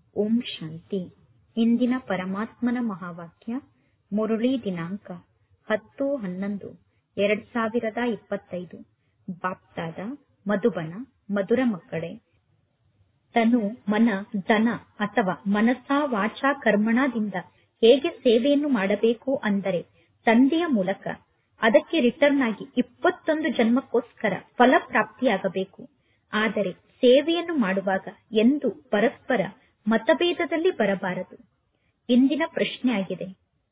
ಓಂ ಶಾಂತಿ ಇಂದಿನ ಪರಮಾತ್ಮನ ಮಹಾವಾಕ್ಯ ಮುರುಳಿ ದಿನಾಂಕ ಹತ್ತು ಹನ್ನೊಂದು ಎರಡ್ ಸಾವಿರದ ಇಪ್ಪತ್ತೈದು ಬಾಪ್ತಾದ ಮಧುಬನ ಮಧುರ ಮಕ್ಕಳೇ ತನು ಮನ ಧನ ಅಥವಾ ಮನಸ ವಾಚ ಕರ್ಮಣದಿಂದ ಹೇಗೆ ಸೇವೆಯನ್ನು ಮಾಡಬೇಕು ಅಂದರೆ ತಂದೆಯ ಮೂಲಕ ಅದಕ್ಕೆ ರಿಟರ್ನ್ ಆಗಿ ಇಪ್ಪತ್ತೊಂದು ಜನ್ಮಕ್ಕೋಸ್ಕರ ಫಲಪ್ರಾಪ್ತಿಯಾಗಬೇಕು ಆದರೆ ಸೇವೆಯನ್ನು ಮಾಡುವಾಗ ಎಂದು ಪರಸ್ಪರ ಮತಭೇದದಲ್ಲಿ ಬರಬಾರದು ಇಂದಿನ ಪ್ರಶ್ನೆ ಆಗಿದೆ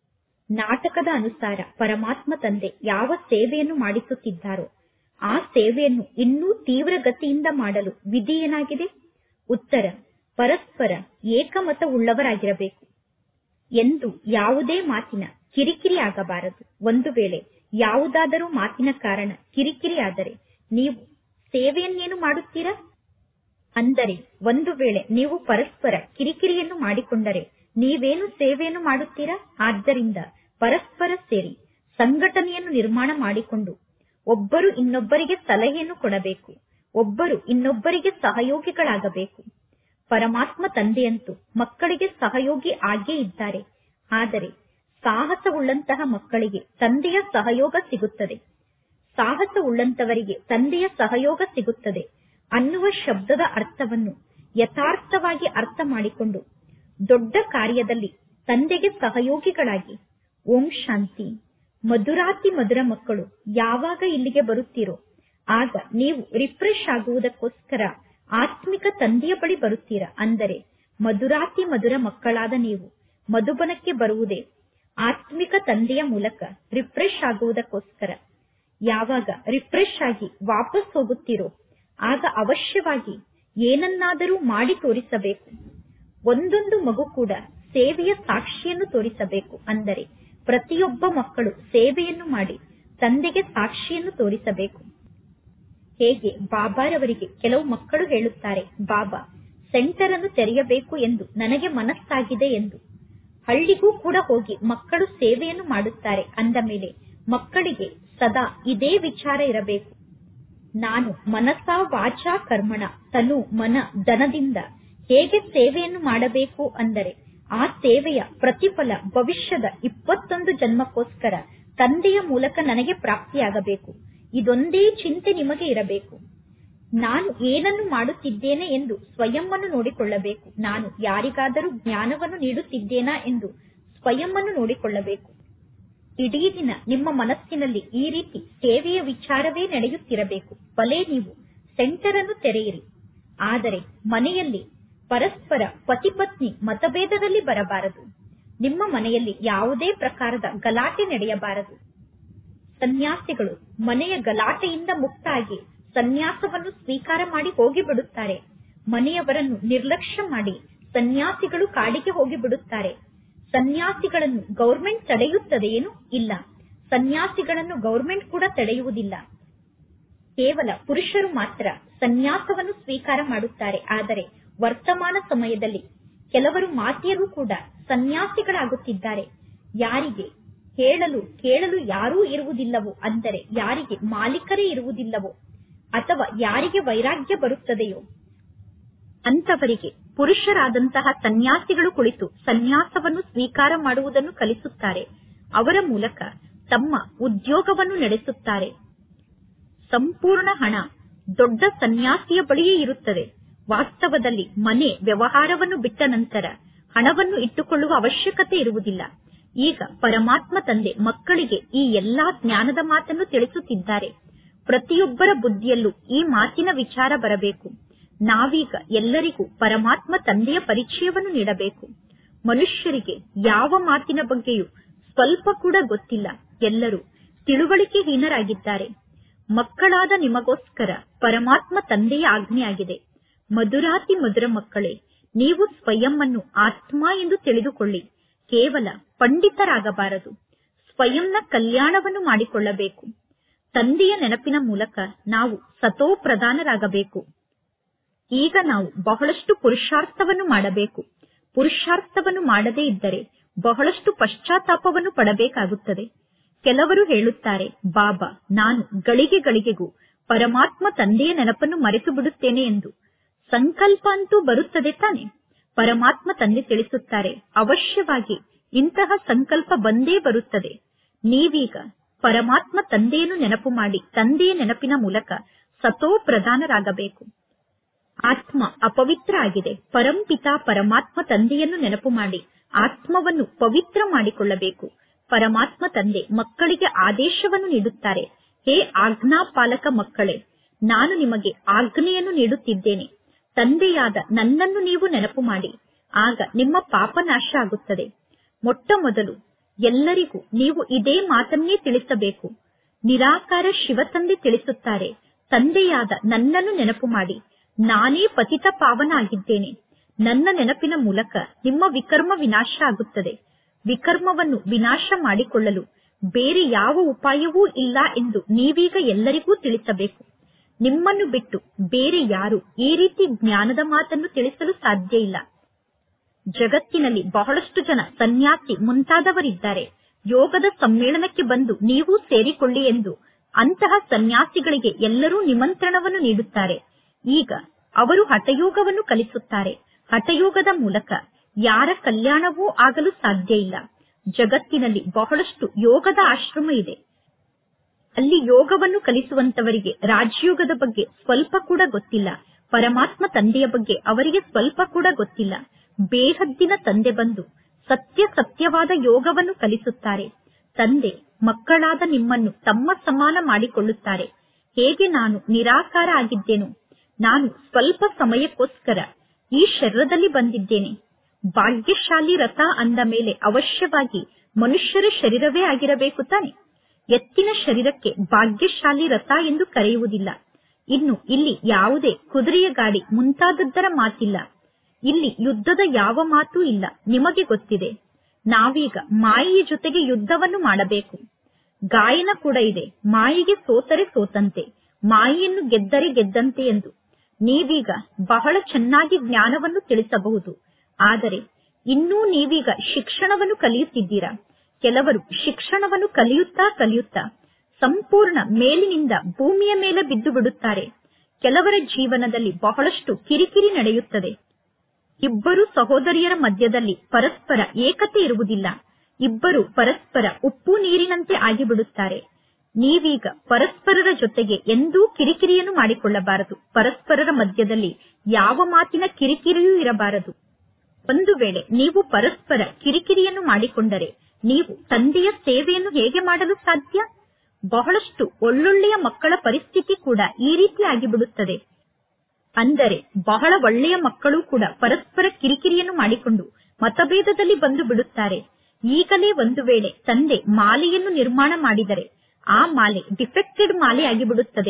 ನಾಟಕದ ಅನುಸಾರ ಪರಮಾತ್ಮ ತಂದೆ ಯಾವ ಸೇವೆಯನ್ನು ಮಾಡಿಸುತ್ತಿದ್ದಾರೋ ಆ ಸೇವೆಯನ್ನು ಇನ್ನೂ ತೀವ್ರಗತಿಯಿಂದ ಮಾಡಲು ವಿಧಿ ಏನಾಗಿದೆ ಉತ್ತರ ಪರಸ್ಪರ ಏಕಮತವುಳ್ಳವರಾಗಿರಬೇಕು ಎಂದು ಯಾವುದೇ ಮಾತಿನ ಕಿರಿಕಿರಿ ಆಗಬಾರದು ಒಂದು ವೇಳೆ ಯಾವುದಾದರೂ ಮಾತಿನ ಕಾರಣ ಕಿರಿಕಿರಿ ಆದರೆ ನೀವು ಸೇವೆಯನ್ನೇನು ಮಾಡುತ್ತೀರಾ ಅಂದರೆ ಒಂದು ವೇಳೆ ನೀವು ಪರಸ್ಪರ ಕಿರಿಕಿರಿಯನ್ನು ಮಾಡಿಕೊಂಡರೆ ನೀವೇನು ಸೇವೆಯನ್ನು ಮಾಡುತ್ತೀರಾ ಆದ್ದರಿಂದ ಪರಸ್ಪರ ಸೇರಿ ಸಂಘಟನೆಯನ್ನು ನಿರ್ಮಾಣ ಮಾಡಿಕೊಂಡು ಒಬ್ಬರು ಇನ್ನೊಬ್ಬರಿಗೆ ಸಲಹೆಯನ್ನು ಕೊಡಬೇಕು ಒಬ್ಬರು ಇನ್ನೊಬ್ಬರಿಗೆ ಸಹಯೋಗಿಗಳಾಗಬೇಕು ಪರಮಾತ್ಮ ತಂದೆಯಂತೂ ಮಕ್ಕಳಿಗೆ ಸಹಯೋಗಿ ಆಗೇ ಇದ್ದಾರೆ ಆದರೆ ಸಾಹಸವುಳ್ಳಂತಹ ಮಕ್ಕಳಿಗೆ ತಂದೆಯ ಸಹಯೋಗ ಸಿಗುತ್ತದೆ ಸಾಹಸವುಳ್ಳಂತವರಿಗೆ ತಂದೆಯ ಸಹಯೋಗ ಸಿಗುತ್ತದೆ ಅನ್ನುವ ಶಬ್ದದ ಅರ್ಥವನ್ನು ಯಥಾರ್ಥವಾಗಿ ಅರ್ಥ ಮಾಡಿಕೊಂಡು ದೊಡ್ಡ ಕಾರ್ಯದಲ್ಲಿ ತಂದೆಗೆ ಸಹಯೋಗಿಗಳಾಗಿ ಓಂ ಶಾಂತಿ ಮಧುರಾತಿ ಮಧುರ ಮಕ್ಕಳು ಯಾವಾಗ ಇಲ್ಲಿಗೆ ಬರುತ್ತೀರೋ ಆಗ ನೀವು ರಿಫ್ರೆಶ್ ಆಗುವುದಕ್ಕೋಸ್ಕರ ಆತ್ಮಿಕ ತಂದೆಯ ಬಳಿ ಬರುತ್ತೀರಾ ಅಂದರೆ ಮಧುರಾತಿ ಮಧುರ ಮಕ್ಕಳಾದ ನೀವು ಮಧುಬನಕ್ಕೆ ಬರುವುದೇ ಆತ್ಮಿಕ ತಂದೆಯ ಮೂಲಕ ರಿಫ್ರೆಶ್ ಆಗುವುದಕ್ಕೋಸ್ಕರ ಯಾವಾಗ ರಿಫ್ರೆಶ್ ಆಗಿ ವಾಪಸ್ ಹೋಗುತ್ತೀರೋ ಆಗ ಅವಶ್ಯವಾಗಿ ಏನನ್ನಾದರೂ ಮಾಡಿ ತೋರಿಸಬೇಕು ಒಂದೊಂದು ಮಗು ಕೂಡ ಸೇವೆಯ ಸಾಕ್ಷಿಯನ್ನು ತೋರಿಸಬೇಕು ಅಂದರೆ ಪ್ರತಿಯೊಬ್ಬ ಮಕ್ಕಳು ಸೇವೆಯನ್ನು ಮಾಡಿ ತಂದೆಗೆ ಸಾಕ್ಷಿಯನ್ನು ತೋರಿಸಬೇಕು ಹೇಗೆ ಬಾಬಾರವರಿಗೆ ಕೆಲವು ಮಕ್ಕಳು ಹೇಳುತ್ತಾರೆ ಬಾಬಾ ಸೆಂಟರ್ ಅನ್ನು ತೆರೆಯಬೇಕು ಎಂದು ನನಗೆ ಮನಸ್ಸಾಗಿದೆ ಎಂದು ಹಳ್ಳಿಗೂ ಕೂಡ ಹೋಗಿ ಮಕ್ಕಳು ಸೇವೆಯನ್ನು ಮಾಡುತ್ತಾರೆ ಅಂದ ಮೇಲೆ ಮಕ್ಕಳಿಗೆ ಸದಾ ಇದೇ ವಿಚಾರ ಇರಬೇಕು ನಾನು ಮನಸ ವಾಚ ಕರ್ಮಣ ತನು ಮನ ಧನದಿಂದ ಹೇಗೆ ಸೇವೆಯನ್ನು ಮಾಡಬೇಕು ಅಂದರೆ ಆ ಸೇವೆಯ ಪ್ರತಿಫಲ ಭವಿಷ್ಯದ ಇಪ್ಪತ್ತೊಂದು ಜನ್ಮಕ್ಕೋಸ್ಕರ ತಂದೆಯ ಮೂಲಕ ನನಗೆ ಪ್ರಾಪ್ತಿಯಾಗಬೇಕು ಇದೊಂದೇ ಚಿಂತೆ ನಿಮಗೆ ಇರಬೇಕು ನಾನು ಏನನ್ನು ಮಾಡುತ್ತಿದ್ದೇನೆ ಎಂದು ಸ್ವಯಂವನ್ನು ನೋಡಿಕೊಳ್ಳಬೇಕು ನಾನು ಯಾರಿಗಾದರೂ ಜ್ಞಾನವನ್ನು ನೀಡುತ್ತಿದ್ದೇನಾ ಎಂದು ಸ್ವಯಂವನ್ನು ನೋಡಿಕೊಳ್ಳಬೇಕು ಇಡೀ ದಿನ ನಿಮ್ಮ ಮನಸ್ಸಿನಲ್ಲಿ ಈ ರೀತಿ ಸೇವೆಯ ವಿಚಾರವೇ ನಡೆಯುತ್ತಿರಬೇಕು ಭಲೇ ನೀವು ಸೆಂಟರ್ ಅನ್ನು ತೆರೆಯಿರಿ ಆದರೆ ಮನೆಯಲ್ಲಿ ಪರಸ್ಪರ ಪತಿ ಪತ್ನಿ ಮತಭೇದದಲ್ಲಿ ಬರಬಾರದು ನಿಮ್ಮ ಮನೆಯಲ್ಲಿ ಯಾವುದೇ ಪ್ರಕಾರದ ಗಲಾಟೆ ನಡೆಯಬಾರದು ಸನ್ಯಾಸಿಗಳು ಮನೆಯ ಗಲಾಟೆಯಿಂದ ಮುಕ್ತಾಗಿ ಸನ್ಯಾಸವನ್ನು ಸ್ವೀಕಾರ ಮಾಡಿ ಹೋಗಿಬಿಡುತ್ತಾರೆ ಮನೆಯವರನ್ನು ನಿರ್ಲಕ್ಷ್ಯ ಮಾಡಿ ಸನ್ಯಾಸಿಗಳು ಕಾಡಿಗೆ ಹೋಗಿ ಬಿಡುತ್ತಾರೆ ಸನ್ಯಾಸಿಗಳನ್ನು ಗೌರ್ಮೆಂಟ್ ತಡೆಯುತ್ತದೆಯೇನು ಇಲ್ಲ ಸನ್ಯಾಸಿಗಳನ್ನು ಗೌರ್ಮೆಂಟ್ ಕೂಡ ತಡೆಯುವುದಿಲ್ಲ ಕೇವಲ ಪುರುಷರು ಮಾತ್ರ ಸನ್ಯಾಸವನ್ನು ಸ್ವೀಕಾರ ಮಾಡುತ್ತಾರೆ ಆದರೆ ವರ್ತಮಾನ ಸಮಯದಲ್ಲಿ ಕೆಲವರು ಮಾತೆಯರು ಕೂಡ ಸನ್ಯಾಸಿಗಳಾಗುತ್ತಿದ್ದಾರೆ ಯಾರಿಗೆ ಹೇಳಲು ಕೇಳಲು ಯಾರೂ ಇರುವುದಿಲ್ಲವೋ ಅಂದರೆ ಯಾರಿಗೆ ಮಾಲೀಕರೇ ಇರುವುದಿಲ್ಲವೋ ಅಥವಾ ಯಾರಿಗೆ ವೈರಾಗ್ಯ ಬರುತ್ತದೆಯೋ ಅಂತವರಿಗೆ ಪುರುಷರಾದಂತಹ ಸನ್ಯಾಸಿಗಳು ಕುಳಿತು ಸನ್ಯಾಸವನ್ನು ಸ್ವೀಕಾರ ಮಾಡುವುದನ್ನು ಕಲಿಸುತ್ತಾರೆ ಅವರ ಮೂಲಕ ತಮ್ಮ ಉದ್ಯೋಗವನ್ನು ನಡೆಸುತ್ತಾರೆ ಸಂಪೂರ್ಣ ಹಣ ದೊಡ್ಡ ಸನ್ಯಾಸಿಯ ಬಳಿಯೇ ಇರುತ್ತದೆ ವಾಸ್ತವದಲ್ಲಿ ಮನೆ ವ್ಯವಹಾರವನ್ನು ಬಿಟ್ಟ ನಂತರ ಹಣವನ್ನು ಇಟ್ಟುಕೊಳ್ಳುವ ಅವಶ್ಯಕತೆ ಇರುವುದಿಲ್ಲ ಈಗ ಪರಮಾತ್ಮ ತಂದೆ ಮಕ್ಕಳಿಗೆ ಈ ಎಲ್ಲಾ ಜ್ಞಾನದ ಮಾತನ್ನು ತಿಳಿಸುತ್ತಿದ್ದಾರೆ ಪ್ರತಿಯೊಬ್ಬರ ಬುದ್ಧಿಯಲ್ಲೂ ಈ ಮಾತಿನ ವಿಚಾರ ಬರಬೇಕು ನಾವೀಗ ಎಲ್ಲರಿಗೂ ಪರಮಾತ್ಮ ತಂದೆಯ ಪರಿಚಯವನ್ನು ನೀಡಬೇಕು ಮನುಷ್ಯರಿಗೆ ಯಾವ ಮಾತಿನ ಬಗ್ಗೆಯೂ ಸ್ವಲ್ಪ ಕೂಡ ಗೊತ್ತಿಲ್ಲ ಎಲ್ಲರೂ ತಿಳುವಳಿಕೆಹೀನರಾಗಿದ್ದಾರೆ ಮಕ್ಕಳಾದ ನಿಮಗೋಸ್ಕರ ಪರಮಾತ್ಮ ತಂದೆಯ ಆಜ್ಞೆಯಾಗಿದೆ ಮಧುರಾತಿ ಮಧುರ ಮಕ್ಕಳೇ ನೀವು ಸ್ವಯಂವನ್ನು ಆತ್ಮ ಎಂದು ತಿಳಿದುಕೊಳ್ಳಿ ಕೇವಲ ಪಂಡಿತರಾಗಬಾರದು ಸ್ವಯಂನ ಕಲ್ಯಾಣವನ್ನು ಮಾಡಿಕೊಳ್ಳಬೇಕು ತಂದೆಯ ನೆನಪಿನ ಮೂಲಕ ನಾವು ಸತೋ ಪ್ರಧಾನರಾಗಬೇಕು ಈಗ ನಾವು ಬಹಳಷ್ಟು ಪುರುಷಾರ್ಥವನ್ನು ಮಾಡಬೇಕು ಪುರುಷಾರ್ಥವನ್ನು ಮಾಡದೇ ಇದ್ದರೆ ಬಹಳಷ್ಟು ಪಶ್ಚಾತ್ತಾಪವನ್ನು ಪಡಬೇಕಾಗುತ್ತದೆ ಕೆಲವರು ಹೇಳುತ್ತಾರೆ ಬಾಬಾ ನಾನು ಗಳಿಗೆ ಗಳಿಗೆಗೂ ಪರಮಾತ್ಮ ತಂದೆಯ ನೆನಪನ್ನು ಮರೆತು ಬಿಡುತ್ತೇನೆ ಎಂದು ಸಂಕಲ್ಪ ಅಂತೂ ಬರುತ್ತದೆ ತಾನೆ ಪರಮಾತ್ಮ ತಂದೆ ತಿಳಿಸುತ್ತಾರೆ ಅವಶ್ಯವಾಗಿ ಇಂತಹ ಸಂಕಲ್ಪ ಬಂದೇ ಬರುತ್ತದೆ ನೀವೀಗ ಪರಮಾತ್ಮ ತಂದೆಯನ್ನು ನೆನಪು ಮಾಡಿ ತಂದೆಯ ನೆನಪಿನ ಮೂಲಕ ಸತೋ ಪ್ರಧಾನರಾಗಬೇಕು ಆತ್ಮ ಅಪವಿತ್ರ ಆಗಿದೆ ಪರಂಪಿತ ಪರಮಾತ್ಮ ತಂದೆಯನ್ನು ನೆನಪು ಮಾಡಿ ಆತ್ಮವನ್ನು ಪವಿತ್ರ ಮಾಡಿಕೊಳ್ಳಬೇಕು ಪರಮಾತ್ಮ ತಂದೆ ಮಕ್ಕಳಿಗೆ ಆದೇಶವನ್ನು ನೀಡುತ್ತಾರೆ ಹೇ ಆಜ್ಞಾಪಾಲಕ ಮಕ್ಕಳೇ ನಾನು ನಿಮಗೆ ಆಜ್ಞೆಯನ್ನು ನೀಡುತ್ತಿದ್ದೇನೆ ತಂದೆಯಾದ ನನ್ನನ್ನು ನೀವು ನೆನಪು ಮಾಡಿ ಆಗ ನಿಮ್ಮ ಪಾಪ ನಾಶ ಆಗುತ್ತದೆ ಮೊಟ್ಟ ಮೊದಲು ಎಲ್ಲರಿಗೂ ನೀವು ಇದೇ ಮಾತನ್ನೇ ತಿಳಿಸಬೇಕು ನಿರಾಕಾರ ಶಿವತಂದೆ ತಿಳಿಸುತ್ತಾರೆ ತಂದೆಯಾದ ನನ್ನನ್ನು ನೆನಪು ಮಾಡಿ ನಾನೇ ಪತಿತ ಪಾವನ ಆಗಿದ್ದೇನೆ ನನ್ನ ನೆನಪಿನ ಮೂಲಕ ನಿಮ್ಮ ವಿಕರ್ಮ ವಿನಾಶ ಆಗುತ್ತದೆ ವಿಕರ್ಮವನ್ನು ವಿನಾಶ ಮಾಡಿಕೊಳ್ಳಲು ಬೇರೆ ಯಾವ ಉಪಾಯವೂ ಇಲ್ಲ ಎಂದು ನೀವೀಗ ಎಲ್ಲರಿಗೂ ತಿಳಿಸಬೇಕು ನಿಮ್ಮನ್ನು ಬಿಟ್ಟು ಬೇರೆ ಯಾರು ಈ ರೀತಿ ಜ್ಞಾನದ ಮಾತನ್ನು ತಿಳಿಸಲು ಸಾಧ್ಯ ಇಲ್ಲ ಜಗತ್ತಿನಲ್ಲಿ ಬಹಳಷ್ಟು ಜನ ಸನ್ಯಾಸಿ ಮುಂತಾದವರಿದ್ದಾರೆ ಯೋಗದ ಸಮ್ಮೇಳನಕ್ಕೆ ಬಂದು ನೀವು ಸೇರಿಕೊಳ್ಳಿ ಎಂದು ಅಂತಹ ಸನ್ಯಾಸಿಗಳಿಗೆ ಎಲ್ಲರೂ ನಿಮಂತ್ರಣವನ್ನು ನೀಡುತ್ತಾರೆ ಈಗ ಅವರು ಹಠಯೋಗವನ್ನು ಕಲಿಸುತ್ತಾರೆ ಹಠಯೋಗದ ಮೂಲಕ ಯಾರ ಕಲ್ಯಾಣವೂ ಆಗಲು ಸಾಧ್ಯ ಇಲ್ಲ ಜಗತ್ತಿನಲ್ಲಿ ಬಹಳಷ್ಟು ಯೋಗದ ಆಶ್ರಮ ಇದೆ ಅಲ್ಲಿ ಯೋಗವನ್ನು ಕಲಿಸುವಂತವರಿಗೆ ರಾಜಯೋಗದ ಬಗ್ಗೆ ಸ್ವಲ್ಪ ಕೂಡ ಗೊತ್ತಿಲ್ಲ ಪರಮಾತ್ಮ ತಂದೆಯ ಬಗ್ಗೆ ಅವರಿಗೆ ಸ್ವಲ್ಪ ಕೂಡ ಗೊತ್ತಿಲ್ಲ ಬೇಹದ್ದಿನ ತಂದೆ ಬಂದು ಸತ್ಯ ಸತ್ಯವಾದ ಯೋಗವನ್ನು ಕಲಿಸುತ್ತಾರೆ ತಂದೆ ಮಕ್ಕಳಾದ ನಿಮ್ಮನ್ನು ತಮ್ಮ ಸಮಾನ ಮಾಡಿಕೊಳ್ಳುತ್ತಾರೆ ಹೇಗೆ ನಾನು ನಿರಾಕಾರ ಆಗಿದ್ದೇನೋ ನಾನು ಸ್ವಲ್ಪ ಸಮಯಕ್ಕೋಸ್ಕರ ಈ ಶರೀರದಲ್ಲಿ ಬಂದಿದ್ದೇನೆ ಭಾಗ್ಯಶಾಲಿ ರಥ ಅಂದ ಮೇಲೆ ಅವಶ್ಯವಾಗಿ ಮನುಷ್ಯರ ಶರೀರವೇ ಆಗಿರಬೇಕು ತಾನೆ ಎತ್ತಿನ ಶರೀರಕ್ಕೆ ಭಾಗ್ಯಶಾಲಿ ರಥ ಎಂದು ಕರೆಯುವುದಿಲ್ಲ ಇನ್ನು ಇಲ್ಲಿ ಯಾವುದೇ ಕುದುರೆಯ ಗಾಡಿ ಮುಂತಾದದ್ದರ ಮಾತಿಲ್ಲ ಇಲ್ಲಿ ಯುದ್ಧದ ಯಾವ ಮಾತೂ ಇಲ್ಲ ನಿಮಗೆ ಗೊತ್ತಿದೆ ನಾವೀಗ ಮಾಯೆಯ ಜೊತೆಗೆ ಯುದ್ಧವನ್ನು ಮಾಡಬೇಕು ಗಾಯನ ಕೂಡ ಇದೆ ಮಾಯಿಗೆ ಸೋತರೆ ಸೋತಂತೆ ಮಾಯಿಯನ್ನು ಗೆದ್ದರೆ ಗೆದ್ದಂತೆ ಎಂದು ನೀವೀಗ ಬಹಳ ಚೆನ್ನಾಗಿ ಜ್ಞಾನವನ್ನು ತಿಳಿಸಬಹುದು ಆದರೆ ಇನ್ನೂ ನೀವೀಗ ಶಿಕ್ಷಣವನ್ನು ಕಲಿಯುತ್ತಿದ್ದೀರಾ ಕೆಲವರು ಶಿಕ್ಷಣವನ್ನು ಕಲಿಯುತ್ತಾ ಕಲಿಯುತ್ತಾ ಸಂಪೂರ್ಣ ಮೇಲಿನಿಂದ ಭೂಮಿಯ ಮೇಲೆ ಬಿದ್ದು ಬಿಡುತ್ತಾರೆ ಕೆಲವರ ಜೀವನದಲ್ಲಿ ಬಹಳಷ್ಟು ಕಿರಿಕಿರಿ ನಡೆಯುತ್ತದೆ ಇಬ್ಬರು ಸಹೋದರಿಯರ ಮಧ್ಯದಲ್ಲಿ ಪರಸ್ಪರ ಏಕತೆ ಇರುವುದಿಲ್ಲ ಇಬ್ಬರು ಪರಸ್ಪರ ಉಪ್ಪು ನೀರಿನಂತೆ ಆಗಿಬಿಡುತ್ತಾರೆ ನೀವೀಗ ಪರಸ್ಪರರ ಜೊತೆಗೆ ಎಂದೂ ಕಿರಿಕಿರಿಯನ್ನು ಮಾಡಿಕೊಳ್ಳಬಾರದು ಪರಸ್ಪರರ ಮಧ್ಯದಲ್ಲಿ ಯಾವ ಮಾತಿನ ಕಿರಿಕಿರಿಯೂ ಇರಬಾರದು ಒಂದು ವೇಳೆ ನೀವು ಪರಸ್ಪರ ಕಿರಿಕಿರಿಯನ್ನು ಮಾಡಿಕೊಂಡರೆ ನೀವು ತಂದೆಯ ಸೇವೆಯನ್ನು ಹೇಗೆ ಮಾಡಲು ಸಾಧ್ಯ ಬಹಳಷ್ಟು ಒಳ್ಳೊಳ್ಳೆಯ ಮಕ್ಕಳ ಪರಿಸ್ಥಿತಿ ಕೂಡ ಈ ರೀತಿ ಆಗಿಬಿಡುತ್ತದೆ ಅಂದರೆ ಬಹಳ ಒಳ್ಳೆಯ ಮಕ್ಕಳು ಕೂಡ ಪರಸ್ಪರ ಕಿರಿಕಿರಿಯನ್ನು ಮಾಡಿಕೊಂಡು ಮತಭೇದದಲ್ಲಿ ಬಂದು ಬಿಡುತ್ತಾರೆ ಈಗಲೇ ಒಂದು ವೇಳೆ ತಂದೆ ಮಾಲೆಯನ್ನು ನಿರ್ಮಾಣ ಮಾಡಿದರೆ ಆ ಮಾಲೆ ಡಿಫೆಕ್ಟೆಡ್ ಮಾಲೆ ಆಗಿಬಿಡುತ್ತದೆ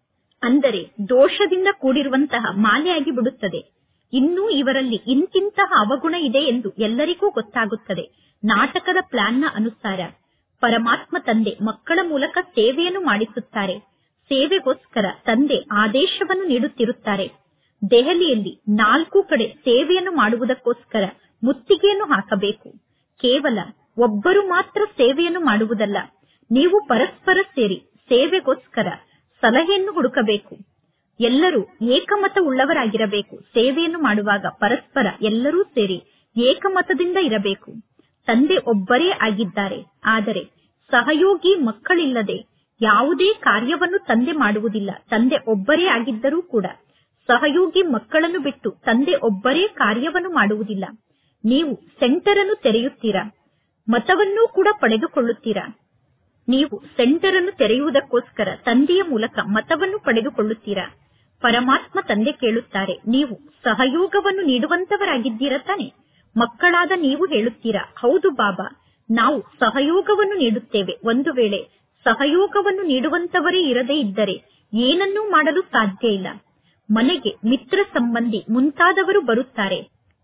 ಅಂದರೆ ದೋಷದಿಂದ ಕೂಡಿರುವಂತಹ ಮಾಲೆ ಆಗಿಬಿಡುತ್ತದೆ ಇನ್ನೂ ಇವರಲ್ಲಿ ಇಂತಿಂತಹ ಅವಗುಣ ಇದೆ ಎಂದು ಎಲ್ಲರಿಗೂ ಗೊತ್ತಾಗುತ್ತದೆ ನಾಟಕದ ಪ್ಲಾನ್ನ ಅನುಸಾರ ಪರಮಾತ್ಮ ತಂದೆ ಮಕ್ಕಳ ಮೂಲಕ ಸೇವೆಯನ್ನು ಮಾಡಿಸುತ್ತಾರೆ ಸೇವೆಗೋಸ್ಕರ ತಂದೆ ಆದೇಶವನ್ನು ನೀಡುತ್ತಿರುತ್ತಾರೆ ದೆಹಲಿಯಲ್ಲಿ ನಾಲ್ಕು ಕಡೆ ಸೇವೆಯನ್ನು ಮಾಡುವುದಕ್ಕೋಸ್ಕರ ಮುತ್ತಿಗೆಯನ್ನು ಹಾಕಬೇಕು ಕೇವಲ ಒಬ್ಬರು ಮಾತ್ರ ಸೇವೆಯನ್ನು ಮಾಡುವುದಲ್ಲ ನೀವು ಪರಸ್ಪರ ಸೇರಿ ಸೇವೆಗೋಸ್ಕರ ಸಲಹೆಯನ್ನು ಹುಡುಕಬೇಕು ಎಲ್ಲರೂ ಏಕಮತ ಉಳ್ಳವರಾಗಿರಬೇಕು ಸೇವೆಯನ್ನು ಮಾಡುವಾಗ ಪರಸ್ಪರ ಎಲ್ಲರೂ ಸೇರಿ ಏಕಮತದಿಂದ ಇರಬೇಕು ತಂದೆ ಒಬ್ಬರೇ ಆಗಿದ್ದಾರೆ ಆದರೆ ಸಹಯೋಗಿ ಮಕ್ಕಳಿಲ್ಲದೆ ಯಾವುದೇ ಕಾರ್ಯವನ್ನು ತಂದೆ ಮಾಡುವುದಿಲ್ಲ ತಂದೆ ಒಬ್ಬರೇ ಆಗಿದ್ದರೂ ಕೂಡ ಸಹಯೋಗಿ ಮಕ್ಕಳನ್ನು ಬಿಟ್ಟು ತಂದೆ ಒಬ್ಬರೇ ಕಾರ್ಯವನ್ನು ಮಾಡುವುದಿಲ್ಲ ನೀವು ಸೆಂಟರ್ ಅನ್ನು ತೆರೆಯುತ್ತೀರಾ ಮತವನ್ನೂ ಕೂಡ ಪಡೆದುಕೊಳ್ಳುತ್ತೀರಾ ನೀವು ಸೆಂಟರ್ ಅನ್ನು ತೆರೆಯುವುದಕ್ಕೋಸ್ಕರ ತಂದೆಯ ಮೂಲಕ ಮತವನ್ನು ಪಡೆದುಕೊಳ್ಳುತ್ತೀರಾ ಪರಮಾತ್ಮ ತಂದೆ ಕೇಳುತ್ತಾರೆ ನೀವು ಸಹಯೋಗವನ್ನು ನೀಡುವಂತವರಾಗಿದ್ದೀರಾ ತಾನೆ ಮಕ್ಕಳಾದ ನೀವು ಹೇಳುತ್ತೀರಾ ಹೌದು ಬಾಬಾ ನಾವು ಸಹಯೋಗವನ್ನು ನೀಡುತ್ತೇವೆ ಒಂದು ವೇಳೆ ಸಹಯೋಗವನ್ನು ನೀಡುವಂತವರೇ ಇರದೇ ಇದ್ದರೆ ಏನನ್ನೂ ಮಾಡಲು ಸಾಧ್ಯ ಇಲ್ಲ ಮನೆಗೆ ಮಿತ್ರ ಸಂಬಂಧಿ ಮುಂತಾದವರು ಬರುತ್ತಾರೆ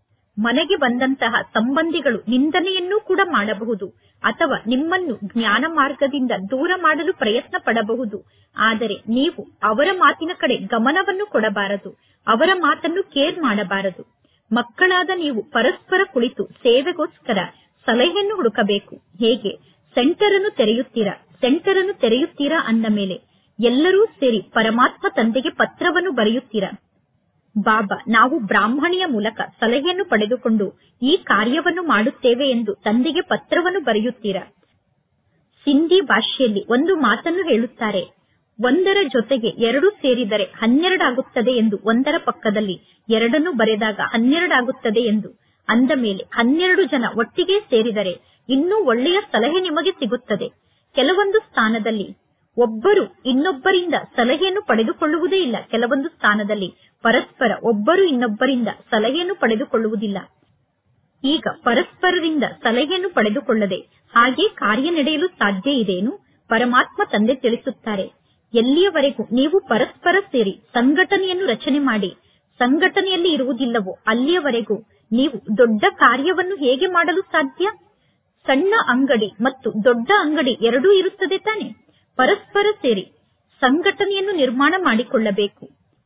ಮನೆಗೆ ಬಂದಂತಹ ಸಂಬಂಧಿಗಳು ನಿಂದನೆಯನ್ನೂ ಕೂಡ ಮಾಡಬಹುದು ಅಥವಾ ನಿಮ್ಮನ್ನು ಜ್ಞಾನ ಮಾರ್ಗದಿಂದ ದೂರ ಮಾಡಲು ಪ್ರಯತ್ನ ಪಡಬಹುದು ಆದರೆ ನೀವು ಅವರ ಮಾತಿನ ಕಡೆ ಗಮನವನ್ನು ಕೊಡಬಾರದು ಅವರ ಮಾತನ್ನು ಕೇರ್ ಮಾಡಬಾರದು ಮಕ್ಕಳಾದ ನೀವು ಪರಸ್ಪರ ಕುಳಿತು ಸೇವೆಗೋಸ್ಕರ ಸಲಹೆಯನ್ನು ಹುಡುಕಬೇಕು ಹೇಗೆ ಸೆಂಟರ್ ಅನ್ನು ತೆರೆಯುತ್ತೀರಾ ಸೆಂಟರ್ ಅನ್ನು ತೆರೆಯುತ್ತೀರಾ ಅಂದ ಮೇಲೆ ಎಲ್ಲರೂ ಸೇರಿ ಪರಮಾತ್ಮ ತಂದೆಗೆ ಪತ್ರವನ್ನು ಬರೆಯುತ್ತೀರಾ ಬಾಬಾ ನಾವು ಬ್ರಾಹ್ಮಣಿಯ ಮೂಲಕ ಸಲಹೆಯನ್ನು ಪಡೆದುಕೊಂಡು ಈ ಕಾರ್ಯವನ್ನು ಮಾಡುತ್ತೇವೆ ಎಂದು ತಂದೆಗೆ ಪತ್ರವನ್ನು ಬರೆಯುತ್ತೀರಾ ಸಿಂಧಿ ಭಾಷೆಯಲ್ಲಿ ಒಂದು ಮಾತನ್ನು ಹೇಳುತ್ತಾರೆ ಒಂದರ ಜೊತೆಗೆ ಎರಡು ಸೇರಿದರೆ ಹನ್ನೆರಡಾಗುತ್ತದೆ ಎಂದು ಒಂದರ ಪಕ್ಕದಲ್ಲಿ ಎರಡನ್ನು ಬರೆದಾಗ ಹನ್ನೆರಡಾಗುತ್ತದೆ ಎಂದು ಅಂದ ಮೇಲೆ ಹನ್ನೆರಡು ಜನ ಒಟ್ಟಿಗೆ ಸೇರಿದರೆ ಇನ್ನೂ ಒಳ್ಳೆಯ ಸಲಹೆ ನಿಮಗೆ ಸಿಗುತ್ತದೆ ಕೆಲವೊಂದು ಸ್ಥಾನದಲ್ಲಿ ಒಬ್ಬರು ಇನ್ನೊಬ್ಬರಿಂದ ಸಲಹೆಯನ್ನು ಪಡೆದುಕೊಳ್ಳುವುದೇ ಇಲ್ಲ ಕೆಲವೊಂದು ಸ್ಥಾನದಲ್ಲಿ ಪರಸ್ಪರ ಒಬ್ಬರು ಇನ್ನೊಬ್ಬರಿಂದ ಸಲಹೆಯನ್ನು ಪಡೆದುಕೊಳ್ಳುವುದಿಲ್ಲ ಈಗ ಪರಸ್ಪರರಿಂದ ಸಲಹೆಯನ್ನು ಪಡೆದುಕೊಳ್ಳದೆ ಹಾಗೆ ಕಾರ್ಯ ನಡೆಯಲು ಸಾಧ್ಯ ಇದೆಯೇನು ಪರಮಾತ್ಮ ತಂದೆ ತಿಳಿಸುತ್ತಾರೆ ಎಲ್ಲಿಯವರೆಗೂ ನೀವು ಪರಸ್ಪರ ಸೇರಿ ಸಂಘಟನೆಯನ್ನು ರಚನೆ ಮಾಡಿ ಸಂಘಟನೆಯಲ್ಲಿ ಇರುವುದಿಲ್ಲವೋ ಅಲ್ಲಿಯವರೆಗೂ ನೀವು ದೊಡ್ಡ ಕಾರ್ಯವನ್ನು ಹೇಗೆ ಮಾಡಲು ಸಾಧ್ಯ ಸಣ್ಣ ಅಂಗಡಿ ಮತ್ತು ದೊಡ್ಡ ಅಂಗಡಿ ಎರಡೂ ಇರುತ್ತದೆ ತಾನೆ ಪರಸ್ಪರ ಸೇರಿ ಸಂಘಟನೆಯನ್ನು ನಿರ್ಮಾಣ ಮಾಡಿಕೊಳ್ಳಬೇಕು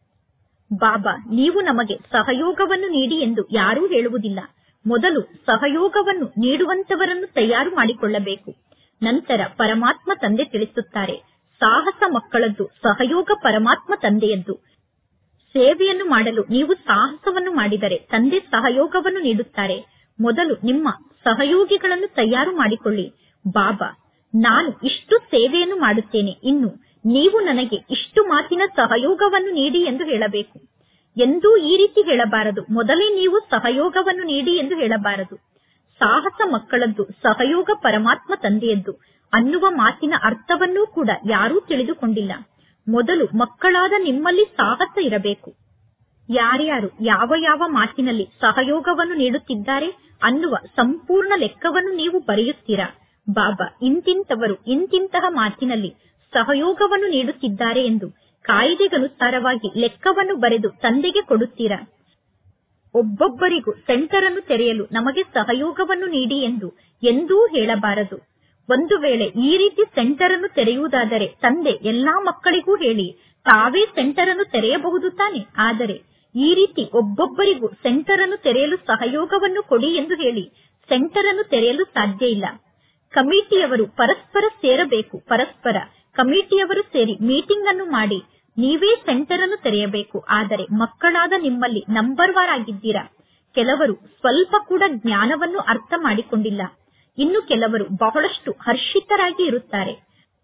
ಬಾಬಾ ನೀವು ನಮಗೆ ಸಹಯೋಗವನ್ನು ನೀಡಿ ಎಂದು ಯಾರೂ ಹೇಳುವುದಿಲ್ಲ ಮೊದಲು ಸಹಯೋಗವನ್ನು ನೀಡುವಂತವರನ್ನು ತಯಾರು ಮಾಡಿಕೊಳ್ಳಬೇಕು ನಂತರ ಪರಮಾತ್ಮ ತಂದೆ ತಿಳಿಸುತ್ತಾರೆ ಸಾಹಸ ಮಕ್ಕಳದ್ದು ಸಹಯೋಗ ಪರಮಾತ್ಮ ತಂದೆಯದ್ದು ಸೇವೆಯನ್ನು ಮಾಡಲು ನೀವು ಸಾಹಸವನ್ನು ಮಾಡಿದರೆ ತಂದೆ ಸಹಯೋಗವನ್ನು ನೀಡುತ್ತಾರೆ ಮೊದಲು ನಿಮ್ಮ ಸಹಯೋಗಿಗಳನ್ನು ತಯಾರು ಮಾಡಿಕೊಳ್ಳಿ ಬಾಬಾ ನಾನು ಇಷ್ಟು ಸೇವೆಯನ್ನು ಮಾಡುತ್ತೇನೆ ಇನ್ನು ನೀವು ನನಗೆ ಇಷ್ಟು ಮಾತಿನ ಸಹಯೋಗವನ್ನು ನೀಡಿ ಎಂದು ಹೇಳಬೇಕು ಎಂದೂ ಈ ರೀತಿ ಹೇಳಬಾರದು ಮೊದಲೇ ನೀವು ಸಹಯೋಗವನ್ನು ನೀಡಿ ಎಂದು ಹೇಳಬಾರದು ಸಾಹಸ ಮಕ್ಕಳದ್ದು ಸಹಯೋಗ ಪರಮಾತ್ಮ ತಂದೆಯದ್ದು ಅನ್ನುವ ಮಾತಿನ ಅರ್ಥವನ್ನೂ ಕೂಡ ಯಾರೂ ತಿಳಿದುಕೊಂಡಿಲ್ಲ ಮೊದಲು ಮಕ್ಕಳಾದ ನಿಮ್ಮಲ್ಲಿ ಸಾಹಸ ಇರಬೇಕು ಯಾರ್ಯಾರು ಯಾವ ಯಾವ ಮಾತಿನಲ್ಲಿ ಸಹಯೋಗವನ್ನು ನೀಡುತ್ತಿದ್ದಾರೆ ಅನ್ನುವ ಸಂಪೂರ್ಣ ಲೆಕ್ಕವನ್ನು ನೀವು ಬರೆಯುತ್ತೀರಾ ಬಾಬಾ ಇಂತಿಂತವರು ಇಂತಿಂತಹ ಮಾತಿನಲ್ಲಿ ಸಹಯೋಗವನ್ನು ನೀಡುತ್ತಿದ್ದಾರೆ ಎಂದು ಕಾಯಿದೆಗನುಸಾರವಾಗಿ ಲೆಕ್ಕವನ್ನು ಬರೆದು ತಂದೆಗೆ ಕೊಡುತ್ತೀರಾ ಒಬ್ಬೊಬ್ಬರಿಗೂ ಸೆಂಟರ್ ಅನ್ನು ತೆರೆಯಲು ನಮಗೆ ಸಹಯೋಗವನ್ನು ನೀಡಿ ಎಂದು ಎಂದೂ ಹೇಳಬಾರದು ಒಂದು ವೇಳೆ ಈ ರೀತಿ ಸೆಂಟರ್ ಅನ್ನು ತೆರೆಯುವುದಾದರೆ ತಂದೆ ಎಲ್ಲಾ ಮಕ್ಕಳಿಗೂ ಹೇಳಿ ತಾವೇ ಸೆಂಟರ್ ಅನ್ನು ತೆರೆಯಬಹುದು ತಾನೆ ಆದರೆ ಈ ರೀತಿ ಒಬ್ಬೊಬ್ಬರಿಗೂ ಸೆಂಟರ್ ಅನ್ನು ತೆರೆಯಲು ಸಹಯೋಗವನ್ನು ಕೊಡಿ ಎಂದು ಹೇಳಿ ಸೆಂಟರ್ ಅನ್ನು ತೆರೆಯಲು ಸಾಧ್ಯ ಇಲ್ಲ ಕಮಿಟಿಯವರು ಪರಸ್ಪರ ಸೇರಬೇಕು ಪರಸ್ಪರ ಕಮಿಟಿಯವರು ಸೇರಿ ಮೀಟಿಂಗ್ ಅನ್ನು ಮಾಡಿ ನೀವೇ ಸೆಂಟರ್ ಅನ್ನು ತೆರೆಯಬೇಕು ಆದರೆ ಮಕ್ಕಳಾದ ನಿಮ್ಮಲ್ಲಿ ನಂಬರ್ ವಾರ್ ಆಗಿದ್ದೀರಾ ಕೆಲವರು ಸ್ವಲ್ಪ ಕೂಡ ಜ್ಞಾನವನ್ನು ಅರ್ಥ ಮಾಡಿಕೊಂಡಿಲ್ಲ ಇನ್ನು ಕೆಲವರು ಬಹಳಷ್ಟು ಹರ್ಷಿತರಾಗಿ ಇರುತ್ತಾರೆ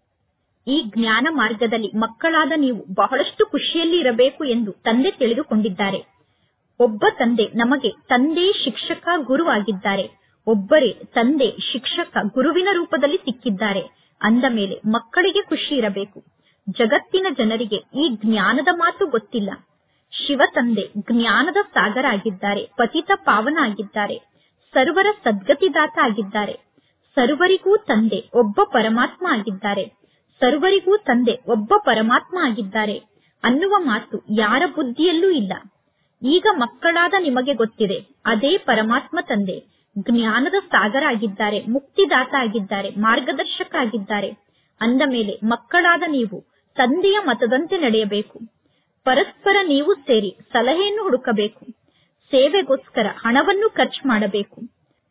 ಈ ಜ್ಞಾನ ಮಾರ್ಗದಲ್ಲಿ ಮಕ್ಕಳಾದ ನೀವು ಬಹಳಷ್ಟು ಖುಷಿಯಲ್ಲಿ ಇರಬೇಕು ಎಂದು ತಂದೆ ತಿಳಿದುಕೊಂಡಿದ್ದಾರೆ ಒಬ್ಬ ತಂದೆ ನಮಗೆ ತಂದೆ ಶಿಕ್ಷಕ ಗುರು ಆಗಿದ್ದಾರೆ ಒಬ್ಬರೇ ತಂದೆ ಶಿಕ್ಷಕ ಗುರುವಿನ ರೂಪದಲ್ಲಿ ಸಿಕ್ಕಿದ್ದಾರೆ ಅಂದ ಮೇಲೆ ಮಕ್ಕಳಿಗೆ ಖುಷಿ ಇರಬೇಕು ಜಗತ್ತಿನ ಜನರಿಗೆ ಈ ಜ್ಞಾನದ ಮಾತು ಗೊತ್ತಿಲ್ಲ ಶಿವ ತಂದೆ ಜ್ಞಾನದ ಸಾಗರ ಆಗಿದ್ದಾರೆ ಪತಿತ ಪಾವನ ಆಗಿದ್ದಾರೆ ಸರ್ವರ ಸದ್ಗತಿದಾತ ಆಗಿದ್ದಾರೆ ಸರ್ವರಿಗೂ ತಂದೆ ಒಬ್ಬ ಪರಮಾತ್ಮ ಆಗಿದ್ದಾರೆ ಸರ್ವರಿಗೂ ತಂದೆ ಒಬ್ಬ ಪರಮಾತ್ಮ ಆಗಿದ್ದಾರೆ ಅನ್ನುವ ಮಾತು ಯಾರ ಬುದ್ಧಿಯಲ್ಲೂ ಇಲ್ಲ ಈಗ ಮಕ್ಕಳಾದ ನಿಮಗೆ ಗೊತ್ತಿದೆ ಅದೇ ಪರಮಾತ್ಮ ತಂದೆ ಜ್ಞಾನದ ಸಾಗರ ಆಗಿದ್ದಾರೆ ಮುಕ್ತಿದಾತ ಆಗಿದ್ದಾರೆ ಮಾರ್ಗದರ್ಶಕ ಆಗಿದ್ದಾರೆ ಅಂದ ಮೇಲೆ ಮಕ್ಕಳಾದ ನೀವು ತಂದೆಯ ಮತದಂತೆ ನಡೆಯಬೇಕು ಪರಸ್ಪರ ನೀವು ಸೇರಿ ಸಲಹೆಯನ್ನು ಹುಡುಕಬೇಕು ಸೇವೆಗೋಸ್ಕರ ಹಣವನ್ನು ಖರ್ಚು ಮಾಡಬೇಕು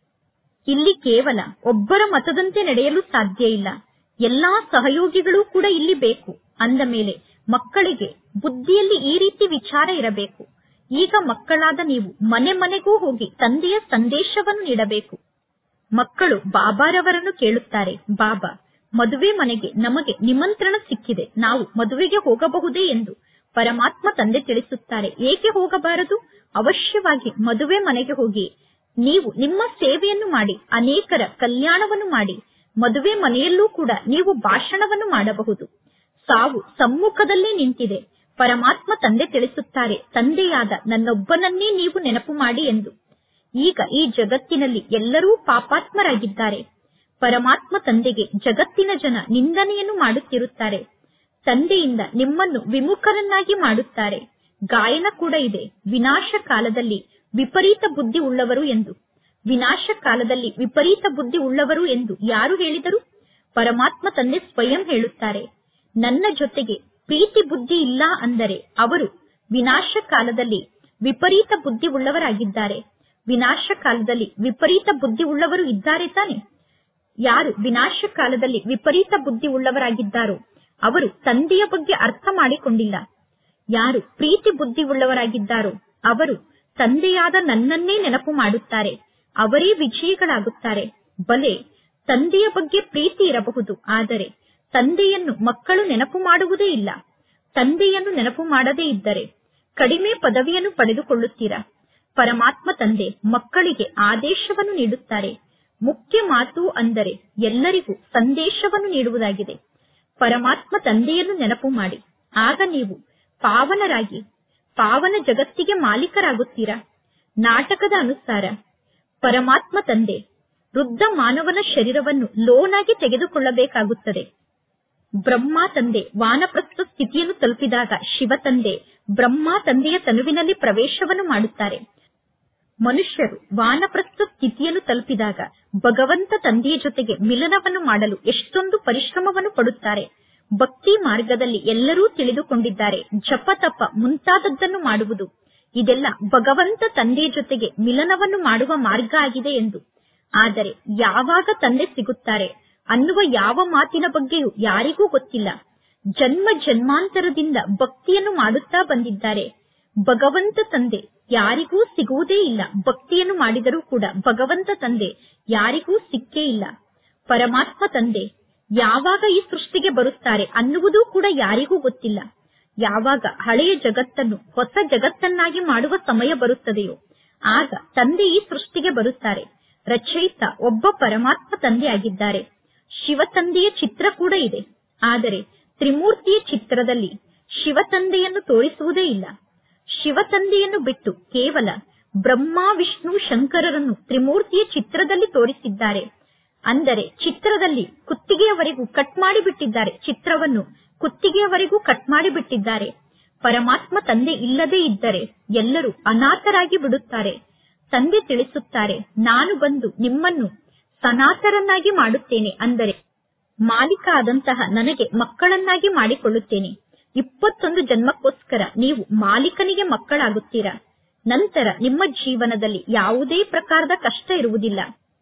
ಇಲ್ಲಿ ಕೇವಲ ಒಬ್ಬರ ಮತದಂತೆ ನಡೆಯಲು ಸಾಧ್ಯ ಇಲ್ಲ ಎಲ್ಲಾ ಸಹಯೋಗಿಗಳು ಕೂಡ ಇಲ್ಲಿ ಬೇಕು ಅಂದ ಮೇಲೆ ಮಕ್ಕಳಿಗೆ ಬುದ್ಧಿಯಲ್ಲಿ ಈ ರೀತಿ ವಿಚಾರ ಇರಬೇಕು ಈಗ ಮಕ್ಕಳಾದ ನೀವು ಮನೆ ಮನೆಗೂ ಹೋಗಿ ತಂದೆಯ ಸಂದೇಶವನ್ನು ನೀಡಬೇಕು ಮಕ್ಕಳು ಬಾಬಾರವರನ್ನು ಕೇಳುತ್ತಾರೆ ಬಾಬಾ ಮದುವೆ ಮನೆಗೆ ನಮಗೆ ನಿಮಂತ್ರಣ ಸಿಕ್ಕಿದೆ ನಾವು ಮದುವೆಗೆ ಹೋಗಬಹುದೇ ಎಂದು ಪರಮಾತ್ಮ ತಂದೆ ತಿಳಿಸುತ್ತಾರೆ ಏಕೆ ಹೋಗಬಾರದು ಅವಶ್ಯವಾಗಿ ಮದುವೆ ಮನೆಗೆ ಹೋಗಿ ನೀವು ನಿಮ್ಮ ಸೇವೆಯನ್ನು ಮಾಡಿ ಅನೇಕರ ಕಲ್ಯಾಣವನ್ನು ಮಾಡಿ ಮದುವೆ ಮನೆಯಲ್ಲೂ ಕೂಡ ನೀವು ಭಾಷಣವನ್ನು ಮಾಡಬಹುದು ಸಾವು ಸಮ್ಮುಖದಲ್ಲೇ ನಿಂತಿದೆ ಪರಮಾತ್ಮ ತಂದೆ ತಿಳಿಸುತ್ತಾರೆ ತಂದೆಯಾದ ನನ್ನೊಬ್ಬನನ್ನೇ ನೀವು ನೆನಪು ಮಾಡಿ ಎಂದು ಈಗ ಈ ಜಗತ್ತಿನಲ್ಲಿ ಎಲ್ಲರೂ ಪಾಪಾತ್ಮರಾಗಿದ್ದಾರೆ ಪರಮಾತ್ಮ ತಂದೆಗೆ ಜಗತ್ತಿನ ಜನ ನಿಂದನೆಯನ್ನು ಮಾಡುತ್ತಿರುತ್ತಾರೆ ತಂದೆಯಿಂದ ನಿಮ್ಮನ್ನು ವಿಮುಖರನ್ನಾಗಿ ಮಾಡುತ್ತಾರೆ ಗಾಯನ ಕೂಡ ಇದೆ ವಿನಾಶ ಕಾಲದಲ್ಲಿ ವಿಪರೀತ ಬುದ್ಧಿ ಉಳ್ಳವರು ಎಂದು ವಿನಾಶ ಕಾಲದಲ್ಲಿ ವಿಪರೀತ ಬುದ್ಧಿ ಉಳ್ಳವರು ಎಂದು ಯಾರು ಹೇಳಿದರು ಪರಮಾತ್ಮ ತಂದೆ ಸ್ವಯಂ ಹೇಳುತ್ತಾರೆ ನನ್ನ ಜೊತೆಗೆ ಪ್ರೀತಿ ಬುದ್ಧಿ ಇಲ್ಲ ಅಂದರೆ ಅವರು ವಿನಾಶ ಕಾಲದಲ್ಲಿ ವಿಪರೀತ ಬುದ್ಧಿ ಉಳ್ಳವರಾಗಿದ್ದಾರೆ ವಿನಾಶ ಕಾಲದಲ್ಲಿ ವಿಪರೀತ ಬುದ್ಧಿ ಉಳ್ಳವರು ಇದ್ದಾರೆ ತಾನೆ ಯಾರು ವಿನಾಶ ಕಾಲದಲ್ಲಿ ವಿಪರೀತ ಬುದ್ಧಿ ಉಳ್ಳವರಾಗಿದ್ದಾರೋ ಅವರು ತಂದೆಯ ಬಗ್ಗೆ ಅರ್ಥ ಮಾಡಿಕೊಂಡಿಲ್ಲ ಯಾರು ಪ್ರೀತಿ ಬುದ್ಧಿ ಉಳ್ಳವರಾಗಿದ್ದಾರೋ ಅವರು ತಂದೆಯಾದ ನನ್ನನ್ನೇ ನೆನಪು ಮಾಡುತ್ತಾರೆ ಅವರೇ ವಿಜಯಿಗಳಾಗುತ್ತಾರೆ ಬಲೆ ತಂದೆಯ ಬಗ್ಗೆ ಪ್ರೀತಿ ಇರಬಹುದು ಆದರೆ ತಂದೆಯನ್ನು ಮಕ್ಕಳು ನೆನಪು ಮಾಡುವುದೇ ಇಲ್ಲ ತಂದೆಯನ್ನು ನೆನಪು ಮಾಡದೇ ಇದ್ದರೆ ಕಡಿಮೆ ಪದವಿಯನ್ನು ಪಡೆದುಕೊಳ್ಳುತ್ತೀರಾ ಪರಮಾತ್ಮ ತಂದೆ ಮಕ್ಕಳಿಗೆ ಆದೇಶವನ್ನು ನೀಡುತ್ತಾರೆ ಮುಖ್ಯ ಮಾತು ಅಂದರೆ ಎಲ್ಲರಿಗೂ ಸಂದೇಶವನ್ನು ನೀಡುವುದಾಗಿದೆ ಪರಮಾತ್ಮ ತಂದೆಯನ್ನು ನೆನಪು ಮಾಡಿ ಆಗ ನೀವು ಪಾವನರಾಗಿ ಪಾವನ ಜಗತ್ತಿಗೆ ಮಾಲೀಕರಾಗುತ್ತೀರಾ ನಾಟಕದ ಅನುಸಾರ ಪರಮಾತ್ಮ ತಂದೆ ವೃದ್ಧ ಮಾನವನ ಶರೀರವನ್ನು ಲೋನಾಗಿ ತೆಗೆದುಕೊಳ್ಳಬೇಕಾಗುತ್ತದೆ ಬ್ರಹ್ಮ ತಂದೆ ವಾನಪ್ರಸ್ಥ ಸ್ಥಿತಿಯನ್ನು ತಲುಪಿದಾಗ ಶಿವ ತಂದೆ ಬ್ರಹ್ಮ ತಂದೆಯ ತನುವಿನಲ್ಲಿ ಪ್ರವೇಶವನ್ನು ಮಾಡುತ್ತಾರೆ ಮನುಷ್ಯರು ವಾನಪ್ರಸ್ಥ ಸ್ಥಿತಿಯನ್ನು ತಲುಪಿದಾಗ ಭಗವಂತ ತಂದೆಯ ಜೊತೆಗೆ ಮಿಲನವನ್ನು ಮಾಡಲು ಎಷ್ಟೊಂದು ಪರಿಶ್ರಮವನ್ನು ಪಡುತ್ತಾರೆ ಭಕ್ತಿ ಮಾರ್ಗದಲ್ಲಿ ಎಲ್ಲರೂ ತಿಳಿದುಕೊಂಡಿದ್ದಾರೆ ಜಪ ತಪ ಮುಂತಾದದ್ದನ್ನು ಮಾಡುವುದು ಇದೆಲ್ಲ ಭಗವಂತ ತಂದೆಯ ಜೊತೆಗೆ ಮಿಲನವನ್ನು ಮಾಡುವ ಮಾರ್ಗ ಆಗಿದೆ ಎಂದು ಆದರೆ ಯಾವಾಗ ತಂದೆ ಸಿಗುತ್ತಾರೆ ಅನ್ನುವ ಯಾವ ಮಾತಿನ ಬಗ್ಗೆಯೂ ಯಾರಿಗೂ ಗೊತ್ತಿಲ್ಲ ಜನ್ಮ ಜನ್ಮಾಂತರದಿಂದ ಭಕ್ತಿಯನ್ನು ಮಾಡುತ್ತಾ ಬಂದಿದ್ದಾರೆ ಭಗವಂತ ತಂದೆ ಯಾರಿಗೂ ಸಿಗುವುದೇ ಇಲ್ಲ ಭಕ್ತಿಯನ್ನು ಮಾಡಿದರೂ ಕೂಡ ಭಗವಂತ ತಂದೆ ಯಾರಿಗೂ ಸಿಕ್ಕೇ ಇಲ್ಲ ಪರಮಾತ್ಮ ತಂದೆ ಯಾವಾಗ ಈ ಸೃಷ್ಟಿಗೆ ಬರುತ್ತಾರೆ ಅನ್ನುವುದೂ ಕೂಡ ಯಾರಿಗೂ ಗೊತ್ತಿಲ್ಲ ಯಾವಾಗ ಹಳೆಯ ಜಗತ್ತನ್ನು ಹೊಸ ಜಗತ್ತನ್ನಾಗಿ ಮಾಡುವ ಸಮಯ ಬರುತ್ತದೆಯೋ ಆಗ ತಂದೆ ಈ ಸೃಷ್ಟಿಗೆ ಬರುತ್ತಾರೆ ರಚಯಿತ ಒಬ್ಬ ಪರಮಾತ್ಮ ತಂದೆ ಆಗಿದ್ದಾರೆ ಶಿವ ತಂದೆಯ ಚಿತ್ರ ಕೂಡ ಇದೆ ಆದರೆ ತ್ರಿಮೂರ್ತಿಯ ಚಿತ್ರದಲ್ಲಿ ಶಿವ ತಂದೆಯನ್ನು ತೋರಿಸುವುದೇ ಇಲ್ಲ ಶಿವ ತಂದೆಯನ್ನು ಬಿಟ್ಟು ಕೇವಲ ಬ್ರಹ್ಮ ವಿಷ್ಣು ಶಂಕರರನ್ನು ತ್ರಿಮೂರ್ತಿಯ ಚಿತ್ರದಲ್ಲಿ ತೋರಿಸಿದ್ದಾರೆ ಅಂದರೆ ಚಿತ್ರದಲ್ಲಿ ಕುತ್ತಿಗೆಯವರೆಗೂ ಕಟ್ ಮಾಡಿ ಬಿಟ್ಟಿದ್ದಾರೆ ಚಿತ್ರವನ್ನು ಕುತ್ತಿಗೆಯವರೆಗೂ ಕಟ್ ಮಾಡಿ ಬಿಟ್ಟಿದ್ದಾರೆ ಪರಮಾತ್ಮ ತಂದೆ ಇಲ್ಲದೇ ಇದ್ದರೆ ಎಲ್ಲರೂ ಅನಾಥರಾಗಿ ಬಿಡುತ್ತಾರೆ ತಂದೆ ತಿಳಿಸುತ್ತಾರೆ ನಾನು ಬಂದು ನಿಮ್ಮನ್ನು ಸನಾತರನ್ನಾಗಿ ಮಾಡುತ್ತೇನೆ ಅಂದರೆ ಮಾಲೀಕ ಆದಂತಹ ನನಗೆ ಮಕ್ಕಳನ್ನಾಗಿ ಮಾಡಿಕೊಳ್ಳುತ್ತೇನೆ ಇಪ್ಪತ್ತೊಂದು ಜನ್ಮಕ್ಕೋಸ್ಕರ ನೀವು ಮಾಲೀಕನಿಗೆ ಮಕ್ಕಳಾಗುತ್ತೀರಾ ನಂತರ ನಿಮ್ಮ ಜೀವನದಲ್ಲಿ ಯಾವುದೇ ಪ್ರಕಾರದ ಕಷ್ಟ ಇರುವುದಿಲ್ಲ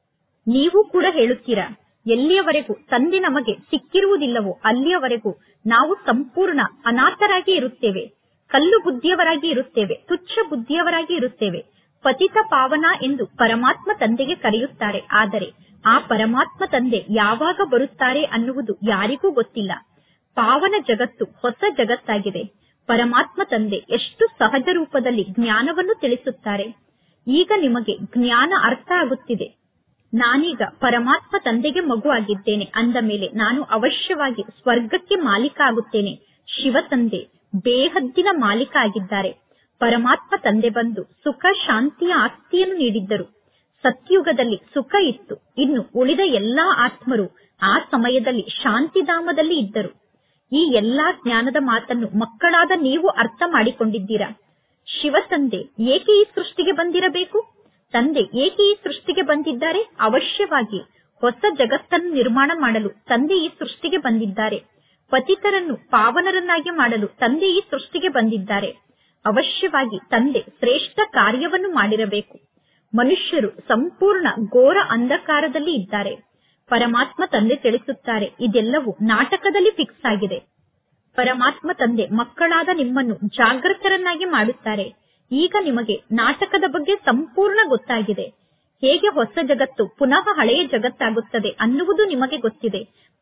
ನೀವು ಕೂಡ ಹೇಳುತ್ತೀರಾ ಎಲ್ಲಿಯವರೆಗೂ ತಂದೆ ನಮಗೆ ಸಿಕ್ಕಿರುವುದಿಲ್ಲವೋ ಅಲ್ಲಿಯವರೆಗೂ ನಾವು ಸಂಪೂರ್ಣ ಅನಾಥರಾಗಿ ಇರುತ್ತೇವೆ ಕಲ್ಲು ಬುದ್ಧಿಯವರಾಗಿ ಇರುತ್ತೇವೆ ತುಚ್ಛ ಬುದ್ಧಿಯವರಾಗಿ ಇರುತ್ತೇವೆ ಪತಿತ ಪಾವನ ಎಂದು ಪರಮಾತ್ಮ ತಂದೆಗೆ ಕರೆಯುತ್ತಾರೆ ಆದರೆ ಆ ಪರಮಾತ್ಮ ತಂದೆ ಯಾವಾಗ ಬರುತ್ತಾರೆ ಅನ್ನುವುದು ಯಾರಿಗೂ ಗೊತ್ತಿಲ್ಲ ಪಾವನ ಜಗತ್ತು ಹೊಸ ಜಗತ್ತಾಗಿದೆ ಪರಮಾತ್ಮ ತಂದೆ ಎಷ್ಟು ಸಹಜ ರೂಪದಲ್ಲಿ ಜ್ಞಾನವನ್ನು ತಿಳಿಸುತ್ತಾರೆ ಈಗ ನಿಮಗೆ ಜ್ಞಾನ ಅರ್ಥ ಆಗುತ್ತಿದೆ ನಾನೀಗ ಪರಮಾತ್ಮ ತಂದೆಗೆ ಮಗು ಆಗಿದ್ದೇನೆ ಅಂದ ಮೇಲೆ ನಾನು ಅವಶ್ಯವಾಗಿ ಸ್ವರ್ಗಕ್ಕೆ ಮಾಲೀಕ ಆಗುತ್ತೇನೆ ಶಿವ ತಂದೆ ಬೇಹದ್ದಿನ ಮಾಲೀಕ ಆಗಿದ್ದಾರೆ ಪರಮಾತ್ಮ ತಂದೆ ಬಂದು ಸುಖ ಶಾಂತಿಯ ಆಸ್ತಿಯನ್ನು ನೀಡಿದ್ದರು ಸತ್ಯುಗದಲ್ಲಿ ಸುಖ ಇತ್ತು ಇನ್ನು ಉಳಿದ ಎಲ್ಲಾ ಆತ್ಮರು ಆ ಸಮಯದಲ್ಲಿ ಶಾಂತಿಧಾಮದಲ್ಲಿ ಇದ್ದರು ಈ ಎಲ್ಲಾ ಜ್ಞಾನದ ಮಾತನ್ನು ಮಕ್ಕಳಾದ ನೀವು ಅರ್ಥ ಮಾಡಿಕೊಂಡಿದ್ದೀರಾ ಶಿವ ತಂದೆ ಏಕೆ ಈ ಸೃಷ್ಟಿಗೆ ಬಂದಿರಬೇಕು ತಂದೆ ಏಕೆ ಈ ಸೃಷ್ಟಿಗೆ ಬಂದಿದ್ದಾರೆ ಅವಶ್ಯವಾಗಿ ಹೊಸ ಜಗತ್ತನ್ನು ನಿರ್ಮಾಣ ಮಾಡಲು ತಂದೆ ಈ ಸೃಷ್ಟಿಗೆ ಬಂದಿದ್ದಾರೆ ಪತಿತರನ್ನು ಪಾವನರನ್ನಾಗಿ ಮಾಡಲು ತಂದೆ ಈ ಸೃಷ್ಟಿಗೆ ಬಂದಿದ್ದಾರೆ ಅವಶ್ಯವಾಗಿ ತಂದೆ ಶ್ರೇಷ್ಠ ಕಾರ್ಯವನ್ನು ಮಾಡಿರಬೇಕು ಮನುಷ್ಯರು ಸಂಪೂರ್ಣ ಘೋರ ಅಂಧಕಾರದಲ್ಲಿ ಇದ್ದಾರೆ ಪರಮಾತ್ಮ ತಂದೆ ತಿಳಿಸುತ್ತಾರೆ ಇದೆಲ್ಲವೂ ನಾಟಕದಲ್ಲಿ ಫಿಕ್ಸ್ ಆಗಿದೆ ಪರಮಾತ್ಮ ತಂದೆ ಮಕ್ಕಳಾದ ನಿಮ್ಮನ್ನು ಜಾಗೃತರನ್ನಾಗಿ ಮಾಡುತ್ತಾರೆ ಈಗ ನಿಮಗೆ ನಾಟಕದ ಬಗ್ಗೆ ಸಂಪೂರ್ಣ ಗೊತ್ತಾಗಿದೆ ಹೇಗೆ ಹೊಸ ಜಗತ್ತು ಪುನಃ ಹಳೆಯ ಜಗತ್ತಾಗುತ್ತದೆ ಅನ್ನುವುದು ನಿಮಗೆ ಗೊತ್ತಿದೆ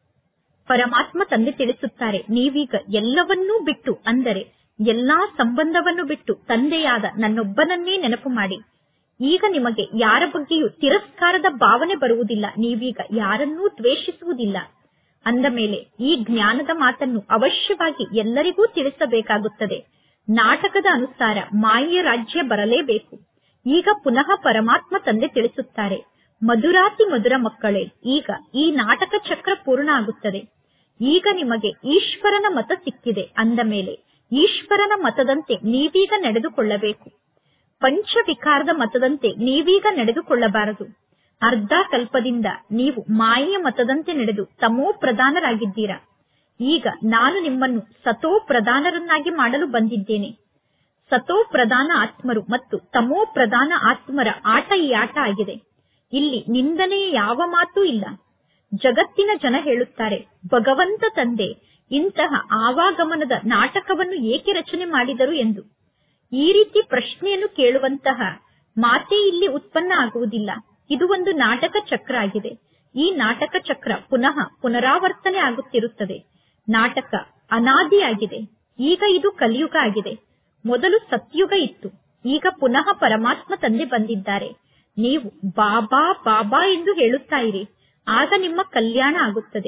ಪರಮಾತ್ಮ ತಂದೆ ತಿಳಿಸುತ್ತಾರೆ ನೀವೀಗ ಎಲ್ಲವನ್ನೂ ಬಿಟ್ಟು ಅಂದರೆ ಎಲ್ಲಾ ಸಂಬಂಧವನ್ನು ಬಿಟ್ಟು ತಂದೆಯಾದ ನನ್ನೊಬ್ಬನನ್ನೇ ನೆನಪು ಮಾಡಿ ಈಗ ನಿಮಗೆ ಯಾರ ಬಗ್ಗೆಯೂ ತಿರಸ್ಕಾರದ ಭಾವನೆ ಬರುವುದಿಲ್ಲ ನೀವೀಗ ಯಾರನ್ನೂ ದ್ವೇಷಿಸುವುದಿಲ್ಲ ಅಂದ ಮೇಲೆ ಈ ಜ್ಞಾನದ ಮಾತನ್ನು ಅವಶ್ಯವಾಗಿ ಎಲ್ಲರಿಗೂ ತಿಳಿಸಬೇಕಾಗುತ್ತದೆ ನಾಟಕದ ಅನುಸಾರ ಮಾಯೆಯ ರಾಜ್ಯ ಬರಲೇಬೇಕು ಈಗ ಪುನಃ ಪರಮಾತ್ಮ ತಂದೆ ತಿಳಿಸುತ್ತಾರೆ ಮಧುರಾತಿ ಮಧುರ ಮಕ್ಕಳೇ ಈಗ ಈ ನಾಟಕ ಚಕ್ರ ಪೂರ್ಣ ಆಗುತ್ತದೆ ಈಗ ನಿಮಗೆ ಈಶ್ವರನ ಮತ ಸಿಕ್ಕಿದೆ ಅಂದ ಮೇಲೆ ಈಶ್ವರನ ಮತದಂತೆ ನೀವೀಗ ನಡೆದುಕೊಳ್ಳಬೇಕು ಪಂಚವಿಕಾರದ ಮತದಂತೆ ನೀವೀಗ ನಡೆದುಕೊಳ್ಳಬಾರದು ಅರ್ಧ ಕಲ್ಪದಿಂದ ನೀವು ಮಾಯೆಯ ಮತದಂತೆ ನಡೆದು ತಮೋ ಪ್ರಧಾನರಾಗಿದ್ದೀರಾ ಈಗ ನಾನು ನಿಮ್ಮನ್ನು ಸತೋ ಪ್ರಧಾನರನ್ನಾಗಿ ಮಾಡಲು ಬಂದಿದ್ದೇನೆ ಸತೋ ಪ್ರಧಾನ ಆತ್ಮರು ಮತ್ತು ತಮೋ ಪ್ರಧಾನ ಆತ್ಮರ ಆಟ ಈ ಆಟ ಆಗಿದೆ ಇಲ್ಲಿ ನಿಂದನೆಯ ಯಾವ ಮಾತೂ ಇಲ್ಲ ಜಗತ್ತಿನ ಜನ ಹೇಳುತ್ತಾರೆ ಭಗವಂತ ತಂದೆ ಇಂತಹ ಆವಾಗಮನದ ನಾಟಕವನ್ನು ಏಕೆ ರಚನೆ ಮಾಡಿದರು ಎಂದು ಈ ರೀತಿ ಪ್ರಶ್ನೆಯನ್ನು ಕೇಳುವಂತಹ ಮಾತೇ ಇಲ್ಲಿ ಉತ್ಪನ್ನ ಆಗುವುದಿಲ್ಲ ಇದು ಒಂದು ನಾಟಕ ಚಕ್ರ ಆಗಿದೆ ಈ ನಾಟಕ ಚಕ್ರ ಪುನಃ ಪುನರಾವರ್ತನೆ ಆಗುತ್ತಿರುತ್ತದೆ ನಾಟಕ ಅನಾದಿಯಾಗಿದೆ ಈಗ ಇದು ಕಲಿಯುಗ ಆಗಿದೆ ಮೊದಲು ಸತ್ಯುಗ ಇತ್ತು ಈಗ ಪುನಃ ಪರಮಾತ್ಮ ತಂದೆ ಬಂದಿದ್ದಾರೆ ನೀವು ಬಾಬಾ ಬಾಬಾ ಎಂದು ಹೇಳುತ್ತಾ ಇರಿ ಆಗ ನಿಮ್ಮ ಕಲ್ಯಾಣ ಆಗುತ್ತದೆ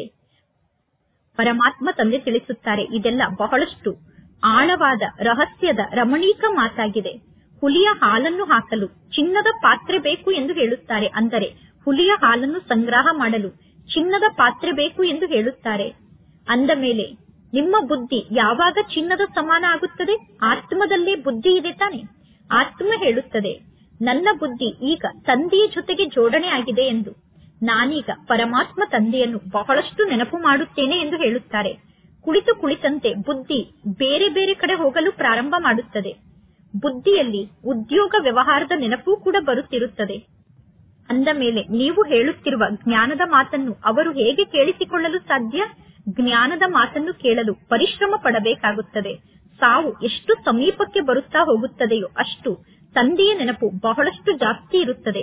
ಪರಮಾತ್ಮ ತಂದೆ ತಿಳಿಸುತ್ತಾರೆ ಇದೆಲ್ಲ ಬಹಳಷ್ಟು ಆಳವಾದ ರಹಸ್ಯದ ರಮಣೀಕ ಮಾತಾಗಿದೆ ಹುಲಿಯ ಹಾಲನ್ನು ಹಾಕಲು ಚಿನ್ನದ ಪಾತ್ರೆ ಬೇಕು ಎಂದು ಹೇಳುತ್ತಾರೆ ಅಂದರೆ ಹುಲಿಯ ಹಾಲನ್ನು ಸಂಗ್ರಹ ಮಾಡಲು ಚಿನ್ನದ ಪಾತ್ರೆ ಬೇಕು ಎಂದು ಹೇಳುತ್ತಾರೆ ಅಂದ ಮೇಲೆ ನಿಮ್ಮ ಬುದ್ಧಿ ಯಾವಾಗ ಚಿನ್ನದ ಸಮಾನ ಆಗುತ್ತದೆ ಆತ್ಮದಲ್ಲೇ ಬುದ್ಧಿ ಇದೆ ತಾನೆ ಆತ್ಮ ಹೇಳುತ್ತದೆ ನನ್ನ ಬುದ್ಧಿ ಈಗ ತಂದೆಯ ಜೊತೆಗೆ ಜೋಡಣೆ ಆಗಿದೆ ಎಂದು ನಾನೀಗ ಪರಮಾತ್ಮ ತಂದೆಯನ್ನು ಬಹಳಷ್ಟು ನೆನಪು ಮಾಡುತ್ತೇನೆ ಎಂದು ಹೇಳುತ್ತಾರೆ ಕುಳಿತು ಕುಳಿತಂತೆ ಬುದ್ಧಿ ಬೇರೆ ಬೇರೆ ಕಡೆ ಹೋಗಲು ಪ್ರಾರಂಭ ಮಾಡುತ್ತದೆ ಬುದ್ಧಿಯಲ್ಲಿ ಉದ್ಯೋಗ ವ್ಯವಹಾರದ ನೆನಪು ಕೂಡ ಬರುತ್ತಿರುತ್ತದೆ ಅಂದ ಮೇಲೆ ನೀವು ಹೇಳುತ್ತಿರುವ ಜ್ಞಾನದ ಮಾತನ್ನು ಅವರು ಹೇಗೆ ಕೇಳಿಸಿಕೊಳ್ಳಲು ಸಾಧ್ಯ ಜ್ಞಾನದ ಮಾತನ್ನು ಕೇಳಲು ಪರಿಶ್ರಮ ಪಡಬೇಕಾಗುತ್ತದೆ ಸಾವು ಎಷ್ಟು ಸಮೀಪಕ್ಕೆ ಬರುತ್ತಾ ಹೋಗುತ್ತದೆಯೋ ಅಷ್ಟು ತಂದೆಯ ನೆನಪು ಬಹಳಷ್ಟು ಜಾಸ್ತಿ ಇರುತ್ತದೆ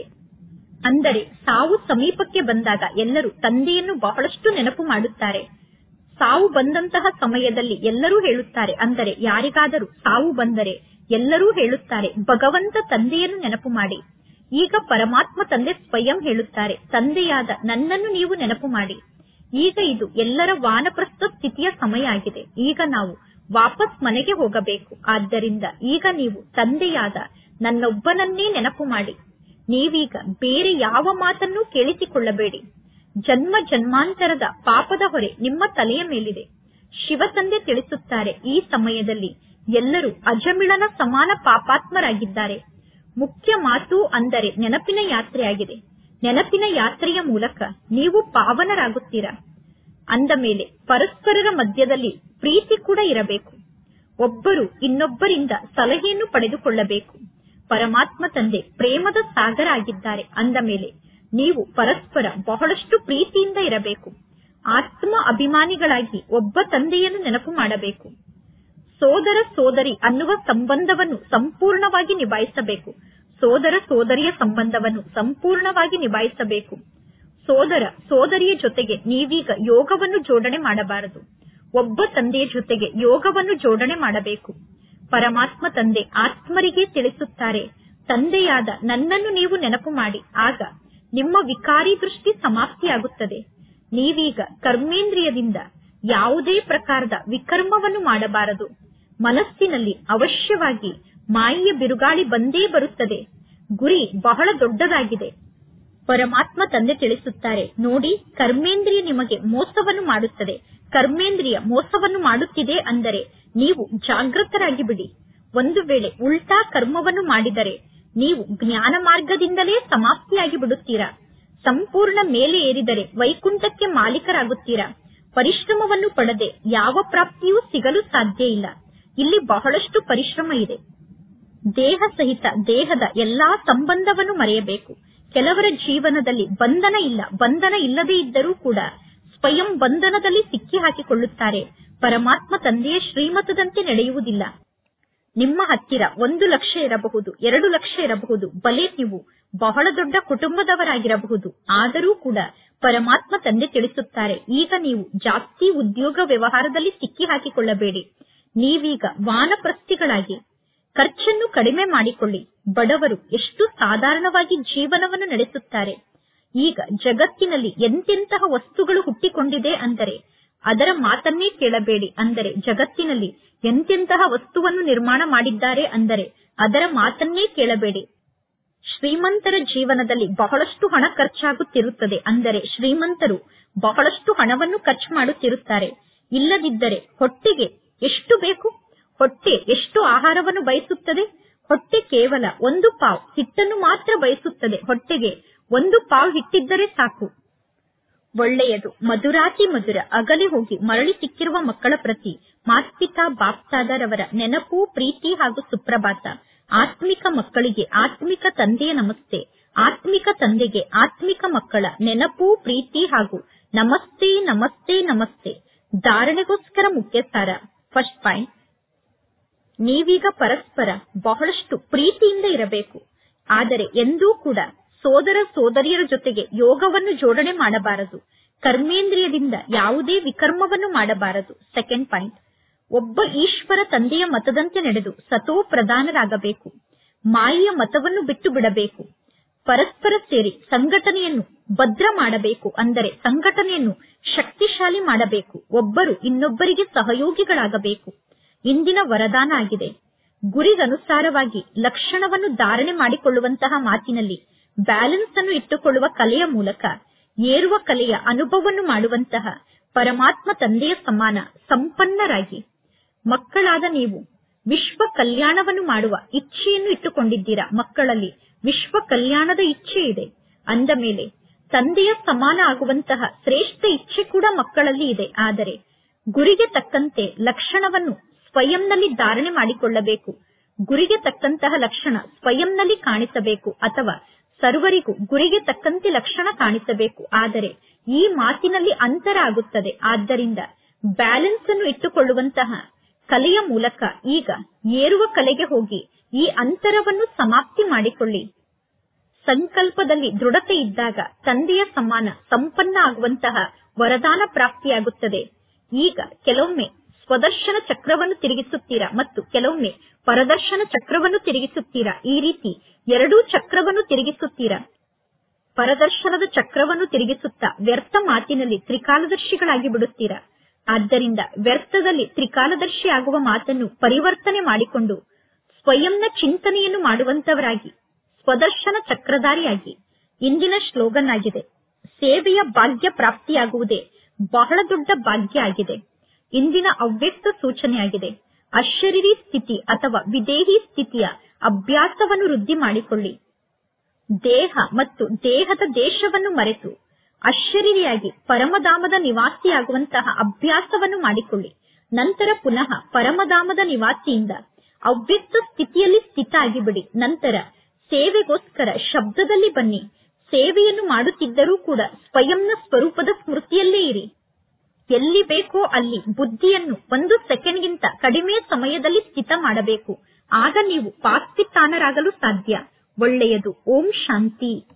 ಅಂದರೆ ಸಾವು ಸಮೀಪಕ್ಕೆ ಬಂದಾಗ ಎಲ್ಲರೂ ತಂದೆಯನ್ನು ಬಹಳಷ್ಟು ನೆನಪು ಮಾಡುತ್ತಾರೆ ಸಾವು ಬಂದಂತಹ ಸಮಯದಲ್ಲಿ ಎಲ್ಲರೂ ಹೇಳುತ್ತಾರೆ ಅಂದರೆ ಯಾರಿಗಾದರೂ ಸಾವು ಬಂದರೆ ಎಲ್ಲರೂ ಹೇಳುತ್ತಾರೆ ಭಗವಂತ ತಂದೆಯನ್ನು ನೆನಪು ಮಾಡಿ ಈಗ ಪರಮಾತ್ಮ ತಂದೆ ಸ್ವಯಂ ಹೇಳುತ್ತಾರೆ ತಂದೆಯಾದ ನನ್ನನ್ನು ನೀವು ನೆನಪು ಮಾಡಿ ಈಗ ಇದು ಎಲ್ಲರ ವಾನಪ್ರಸ್ಥ ಸ್ಥಿತಿಯ ಸಮಯ ಆಗಿದೆ ಈಗ ನಾವು ವಾಪಸ್ ಮನೆಗೆ ಹೋಗಬೇಕು ಆದ್ದರಿಂದ ಈಗ ನೀವು ತಂದೆಯಾದ ನನ್ನೊಬ್ಬನನ್ನೇ ನೆನಪು ಮಾಡಿ ನೀವೀಗ ಬೇರೆ ಯಾವ ಮಾತನ್ನೂ ಕೇಳಿಸಿಕೊಳ್ಳಬೇಡಿ ಜನ್ಮ ಜನ್ಮಾಂತರದ ಪಾಪದ ಹೊರೆ ನಿಮ್ಮ ತಲೆಯ ಮೇಲಿದೆ ಶಿವ ತಂದೆ ತಿಳಿಸುತ್ತಾರೆ ಈ ಸಮಯದಲ್ಲಿ ಎಲ್ಲರೂ ಅಜಮಿಳನ ಸಮಾನ ಪಾಪಾತ್ಮರಾಗಿದ್ದಾರೆ ಮುಖ್ಯ ಮಾತು ಅಂದರೆ ನೆನಪಿನ ಯಾತ್ರೆಯಾಗಿದೆ ನೆನಪಿನ ಯಾತ್ರೆಯ ಮೂಲಕ ನೀವು ಪಾವನರಾಗುತ್ತೀರಾ ಅಂದ ಮೇಲೆ ಪರಸ್ಪರರ ಮಧ್ಯದಲ್ಲಿ ಪ್ರೀತಿ ಕೂಡ ಇರಬೇಕು ಒಬ್ಬರು ಇನ್ನೊಬ್ಬರಿಂದ ಸಲಹೆಯನ್ನು ಪಡೆದುಕೊಳ್ಳಬೇಕು ಪರಮಾತ್ಮ ತಂದೆ ಪ್ರೇಮದ ಸಾಗರ ಆಗಿದ್ದಾರೆ ಅಂದ ಮೇಲೆ ನೀವು ಪರಸ್ಪರ ಬಹಳಷ್ಟು ಪ್ರೀತಿಯಿಂದ ಇರಬೇಕು ಆತ್ಮ ಅಭಿಮಾನಿಗಳಾಗಿ ಒಬ್ಬ ತಂದೆಯನ್ನು ನೆನಪು ಮಾಡಬೇಕು ಸೋದರ ಸೋದರಿ ಅನ್ನುವ ಸಂಬಂಧವನ್ನು ಸಂಪೂರ್ಣವಾಗಿ ನಿಭಾಯಿಸಬೇಕು ಸೋದರ ಸೋದರಿಯ ಸಂಬಂಧವನ್ನು ಸಂಪೂರ್ಣವಾಗಿ ನಿಭಾಯಿಸಬೇಕು ಸೋದರ ಸೋದರಿಯ ಜೊತೆಗೆ ನೀವೀಗ ಯೋಗವನ್ನು ಜೋಡಣೆ ಮಾಡಬಾರದು ಒಬ್ಬ ತಂದೆಯ ಜೊತೆಗೆ ಯೋಗವನ್ನು ಜೋಡಣೆ ಮಾಡಬೇಕು ಪರಮಾತ್ಮ ತಂದೆ ಆತ್ಮರಿಗೆ ತಿಳಿಸುತ್ತಾರೆ ತಂದೆಯಾದ ನನ್ನನ್ನು ನೀವು ನೆನಪು ಮಾಡಿ ಆಗ ನಿಮ್ಮ ವಿಕಾರಿ ದೃಷ್ಟಿ ಸಮಾಪ್ತಿಯಾಗುತ್ತದೆ ನೀವೀಗ ಕರ್ಮೇಂದ್ರಿಯದಿಂದ ಯಾವುದೇ ಪ್ರಕಾರದ ವಿಕರ್ಮವನ್ನು ಮಾಡಬಾರದು ಮನಸ್ಸಿನಲ್ಲಿ ಅವಶ್ಯವಾಗಿ ಮಾಯಿಯ ಬಿರುಗಾಳಿ ಬಂದೇ ಬರುತ್ತದೆ ಗುರಿ ಬಹಳ ದೊಡ್ಡದಾಗಿದೆ ಪರಮಾತ್ಮ ತಂದೆ ತಿಳಿಸುತ್ತಾರೆ ನೋಡಿ ಕರ್ಮೇಂದ್ರಿಯ ನಿಮಗೆ ಮೋಸವನ್ನು ಮಾಡುತ್ತದೆ ಕರ್ಮೇಂದ್ರಿಯ ಮೋಸವನ್ನು ಮಾಡುತ್ತಿದೆ ಅಂದರೆ ನೀವು ಜಾಗೃತರಾಗಿ ಬಿಡಿ ಒಂದು ವೇಳೆ ಉಲ್ಟಾ ಕರ್ಮವನ್ನು ಮಾಡಿದರೆ ನೀವು ಜ್ಞಾನ ಮಾರ್ಗದಿಂದಲೇ ಸಮಾಪ್ತಿಯಾಗಿ ಬಿಡುತ್ತೀರಾ ಸಂಪೂರ್ಣ ಮೇಲೆ ಏರಿದರೆ ವೈಕುಂಠಕ್ಕೆ ಮಾಲೀಕರಾಗುತ್ತೀರಾ ಪರಿಶ್ರಮವನ್ನು ಪಡದೆ ಯಾವ ಪ್ರಾಪ್ತಿಯೂ ಸಿಗಲು ಸಾಧ್ಯ ಇಲ್ಲ ಇಲ್ಲಿ ಬಹಳಷ್ಟು ಪರಿಶ್ರಮ ಇದೆ ದೇಹ ಸಹಿತ ದೇಹದ ಎಲ್ಲಾ ಸಂಬಂಧವನ್ನು ಮರೆಯಬೇಕು ಕೆಲವರ ಜೀವನದಲ್ಲಿ ಬಂಧನ ಇಲ್ಲ ಬಂಧನ ಇಲ್ಲದೇ ಇದ್ದರೂ ಕೂಡ ಸ್ವಯಂ ಬಂಧನದಲ್ಲಿ ಸಿಕ್ಕಿ ಹಾಕಿಕೊಳ್ಳುತ್ತಾರೆ ಪರಮಾತ್ಮ ತಂದೆಯ ಶ್ರೀಮತದಂತೆ ನಡೆಯುವುದಿಲ್ಲ ನಿಮ್ಮ ಹತ್ತಿರ ಒಂದು ಲಕ್ಷ ಇರಬಹುದು ಎರಡು ಲಕ್ಷ ಇರಬಹುದು ಬಲೆ ನೀವು ಬಹಳ ದೊಡ್ಡ ಕುಟುಂಬದವರಾಗಿರಬಹುದು ಆದರೂ ಕೂಡ ಪರಮಾತ್ಮ ತಂದೆ ತಿಳಿಸುತ್ತಾರೆ ಈಗ ನೀವು ಜಾಸ್ತಿ ಉದ್ಯೋಗ ವ್ಯವಹಾರದಲ್ಲಿ ಸಿಕ್ಕಿ ಹಾಕಿಕೊಳ್ಳಬೇಡಿ ನೀವೀಗ ವಾನಪ್ರಸ್ಥಿಗಳಾಗಿ ಖರ್ಚನ್ನು ಕಡಿಮೆ ಮಾಡಿಕೊಳ್ಳಿ ಬಡವರು ಎಷ್ಟು ಸಾಧಾರಣವಾಗಿ ಜೀವನವನ್ನು ನಡೆಸುತ್ತಾರೆ ಈಗ ಜಗತ್ತಿನಲ್ಲಿ ಎಂತೆಂತಹ ವಸ್ತುಗಳು ಹುಟ್ಟಿಕೊಂಡಿದೆ ಅಂದರೆ ಅದರ ಮಾತನ್ನೇ ಕೇಳಬೇಡಿ ಅಂದರೆ ಜಗತ್ತಿನಲ್ಲಿ ಎಂತೆಂತಹ ವಸ್ತುವನ್ನು ನಿರ್ಮಾಣ ಮಾಡಿದ್ದಾರೆ ಅಂದರೆ ಅದರ ಮಾತನ್ನೇ ಕೇಳಬೇಡಿ ಶ್ರೀಮಂತರ ಜೀವನದಲ್ಲಿ ಬಹಳಷ್ಟು ಹಣ ಖರ್ಚಾಗುತ್ತಿರುತ್ತದೆ ಅಂದರೆ ಶ್ರೀಮಂತರು ಬಹಳಷ್ಟು ಹಣವನ್ನು ಖರ್ಚು ಮಾಡುತ್ತಿರುತ್ತಾರೆ ಇಲ್ಲದಿದ್ದರೆ ಹೊಟ್ಟೆಗೆ ಎಷ್ಟು ಬೇಕು ಹೊಟ್ಟೆ ಎಷ್ಟು ಆಹಾರವನ್ನು ಬಯಸುತ್ತದೆ ಹೊಟ್ಟೆ ಕೇವಲ ಒಂದು ಪಾವ್ ಹಿಟ್ಟನ್ನು ಮಾತ್ರ ಬಯಸುತ್ತದೆ ಹೊಟ್ಟೆಗೆ ಒಂದು ಪಾವ್ ಹಿಟ್ಟಿದ್ದರೆ ಸಾಕು ಒಳ್ಳೆಯದು ಮಧುರಾತಿ ಮಧುರ ಅಗಲಿ ಹೋಗಿ ಮರಳಿ ಸಿಕ್ಕಿರುವ ಮಕ್ಕಳ ಪ್ರತಿ ಮಾತ್ಪಿತಾ ಬಾಪ್ತಾದರವರ ನೆನಪು ಪ್ರೀತಿ ಹಾಗೂ ಸುಪ್ರಭಾತ ಆತ್ಮಿಕ ಮಕ್ಕಳಿಗೆ ಆತ್ಮಿಕ ತಂದೆಯ ನಮಸ್ತೆ ಆತ್ಮಿಕ ತಂದೆಗೆ ಆತ್ಮಿಕ ಮಕ್ಕಳ ನೆನಪು ಪ್ರೀತಿ ಹಾಗೂ ನಮಸ್ತೆ ನಮಸ್ತೆ ನಮಸ್ತೆ ಧಾರಣೆಗೋಸ್ಕರ ಮುಖ್ಯ ಸಾರ ಫಸ್ಟ್ ಪಾಯಿಂಟ್ ನೀವೀಗ ಪರಸ್ಪರ ಬಹಳಷ್ಟು ಪ್ರೀತಿಯಿಂದ ಇರಬೇಕು ಆದರೆ ಎಂದೂ ಕೂಡ ಸೋದರ ಸೋದರಿಯರ ಜೊತೆಗೆ ಯೋಗವನ್ನು ಜೋಡಣೆ ಮಾಡಬಾರದು ಕರ್ಮೇಂದ್ರಿಯದಿಂದ ಯಾವುದೇ ವಿಕರ್ಮವನ್ನು ಮಾಡಬಾರದು ಸೆಕೆಂಡ್ ಪಾಯಿಂಟ್ ಒಬ್ಬ ಈಶ್ವರ ತಂದೆಯ ಮತದಂತೆ ನಡೆದು ಸತೋ ಪ್ರಧಾನರಾಗಬೇಕು ಮಾಯೆಯ ಮತವನ್ನು ಬಿಟ್ಟು ಬಿಡಬೇಕು ಪರಸ್ಪರ ಸೇರಿ ಸಂಘಟನೆಯನ್ನು ಭದ್ರ ಮಾಡಬೇಕು ಅಂದರೆ ಸಂಘಟನೆಯನ್ನು ಶಕ್ತಿಶಾಲಿ ಮಾಡಬೇಕು ಒಬ್ಬರು ಇನ್ನೊಬ್ಬರಿಗೆ ಸಹಯೋಗಿಗಳಾಗಬೇಕು ಇಂದಿನ ವರದಾನ ಆಗಿದೆ ಗುರಿಗನುಸಾರವಾಗಿ ಲಕ್ಷಣವನ್ನು ಧಾರಣೆ ಮಾಡಿಕೊಳ್ಳುವಂತಹ ಮಾತಿನಲ್ಲಿ ಬ್ಯಾಲೆನ್ಸ್ ಅನ್ನು ಇಟ್ಟುಕೊಳ್ಳುವ ಕಲೆಯ ಮೂಲಕ ಏರುವ ಕಲೆಯ ಅನುಭವವನ್ನು ಮಾಡುವಂತಹ ಪರಮಾತ್ಮ ತಂದೆಯ ಸಮಾನ ಸಂಪನ್ನರಾಗಿ ಮಕ್ಕಳಾದ ನೀವು ವಿಶ್ವ ಕಲ್ಯಾಣವನ್ನು ಮಾಡುವ ಇಚ್ಛೆಯನ್ನು ಇಟ್ಟುಕೊಂಡಿದ್ದೀರಾ ಮಕ್ಕಳಲ್ಲಿ ವಿಶ್ವ ಕಲ್ಯಾಣದ ಇಚ್ಛೆ ಇದೆ ಅಂದ ಮೇಲೆ ತಂದೆಯ ಸಮಾನ ಆಗುವಂತಹ ಶ್ರೇಷ್ಠ ಇಚ್ಛೆ ಕೂಡ ಮಕ್ಕಳಲ್ಲಿ ಇದೆ ಆದರೆ ಗುರಿಗೆ ತಕ್ಕಂತೆ ಲಕ್ಷಣವನ್ನು ಸ್ವಯಂನಲ್ಲಿ ಧಾರಣೆ ಮಾಡಿಕೊಳ್ಳಬೇಕು ಗುರಿಗೆ ತಕ್ಕಂತಹ ಲಕ್ಷಣ ಸ್ವಯಂನಲ್ಲಿ ಕಾಣಿಸಬೇಕು ಅಥವಾ ಸರ್ವರಿಗೂ ಗುರಿಗೆ ತಕ್ಕಂತೆ ಲಕ್ಷಣ ಕಾಣಿಸಬೇಕು ಆದರೆ ಈ ಮಾತಿನಲ್ಲಿ ಅಂತರ ಆಗುತ್ತದೆ ಆದ್ದರಿಂದ ಬ್ಯಾಲೆನ್ಸ್ ಅನ್ನು ಇಟ್ಟುಕೊಳ್ಳುವಂತಹ ಕಲೆಯ ಮೂಲಕ ಈಗ ಏರುವ ಕಲೆಗೆ ಹೋಗಿ ಈ ಅಂತರವನ್ನು ಸಮಾಪ್ತಿ ಮಾಡಿಕೊಳ್ಳಿ ಸಂಕಲ್ಪದಲ್ಲಿ ದೃಢತೆ ಇದ್ದಾಗ ತಂದೆಯ ಸಮಾನ ಸಂಪನ್ನ ಆಗುವಂತಹ ವರದಾನ ಪ್ರಾಪ್ತಿಯಾಗುತ್ತದೆ ಈಗ ಕೆಲವೊಮ್ಮೆ ಸ್ವದರ್ಶನ ಚಕ್ರವನ್ನು ತಿರುಗಿಸುತ್ತೀರಾ ಮತ್ತು ಕೆಲವೊಮ್ಮೆ ಪರದರ್ಶನ ಚಕ್ರವನ್ನು ತಿರುಗಿಸುತ್ತೀರಾ ಈ ರೀತಿ ಎರಡೂ ಚಕ್ರವನ್ನು ತಿರುಗಿಸುತ್ತೀರಾ ಪರದರ್ಶನದ ಚಕ್ರವನ್ನು ತಿರುಗಿಸುತ್ತಾ ವ್ಯರ್ಥ ಮಾತಿನಲ್ಲಿ ತ್ರಿಕಾಲದರ್ಶಿಗಳಾಗಿ ಬಿಡುತ್ತೀರಾ ಆದ್ದರಿಂದ ವ್ಯರ್ಥದಲ್ಲಿ ತ್ರಿಕಾಲದರ್ಶಿ ಆಗುವ ಮಾತನ್ನು ಪರಿವರ್ತನೆ ಮಾಡಿಕೊಂಡು ಸ್ವಯಂನ ಚಿಂತನೆಯನ್ನು ಮಾಡುವಂತವರಾಗಿ ಸ್ವದರ್ಶನ ಚಕ್ರಧಾರಿಯಾಗಿ ಇಂದಿನ ಶ್ಲೋಗನ್ ಆಗಿದೆ ಸೇವೆಯ ಭಾಗ್ಯ ಪ್ರಾಪ್ತಿಯಾಗುವುದೇ ಬಹಳ ದೊಡ್ಡ ಭಾಗ್ಯ ಆಗಿದೆ ಇಂದಿನ ಅವ್ಯಕ್ತ ಸೂಚನೆಯಾಗಿದೆ ಅಶರೀರಿ ಸ್ಥಿತಿ ಅಥವಾ ವಿದೇಹಿ ಸ್ಥಿತಿಯ ಅಭ್ಯಾಸವನ್ನು ವೃದ್ಧಿ ಮಾಡಿಕೊಳ್ಳಿ ದೇಹ ಮತ್ತು ದೇಹದ ದೇಶವನ್ನು ಮರೆತು ಅಶರೀರಿಯಾಗಿ ಪರಮಧಾಮದ ನಿವಾಸಿಯಾಗುವಂತಹ ಅಭ್ಯಾಸವನ್ನು ಮಾಡಿಕೊಳ್ಳಿ ನಂತರ ಪುನಃ ಪರಮಧಾಮದ ನಿವಾಸಿಯಿಂದ ಅವ್ಯಕ್ತ ಸ್ಥಿತಿಯಲ್ಲಿ ಸ್ಥಿತ ಆಗಿಬಿಡಿ ನಂತರ ಸೇವೆಗೋಸ್ಕರ ಶಬ್ದದಲ್ಲಿ ಬನ್ನಿ ಸೇವೆಯನ್ನು ಮಾಡುತ್ತಿದ್ದರೂ ಕೂಡ ಸ್ವಯಂನ ಸ್ವರೂಪದ ಸ್ಮೃತಿಯಲ್ಲೇ ಇರಿ ಎಲ್ಲಿ ಬೇಕೋ ಅಲ್ಲಿ ಬುದ್ಧಿಯನ್ನು ಒಂದು ಸೆಕೆಂಡ್ಗಿಂತ ಕಡಿಮೆ ಸಮಯದಲ್ಲಿ ಸ್ಥಿತ ಮಾಡಬೇಕು ಆಗ ನೀವು ಪಾಸ್ತಿತಾನರಾಗಲು ಸಾಧ್ಯ ಒಳ್ಳೆಯದು ಓಂ ಶಾಂತಿ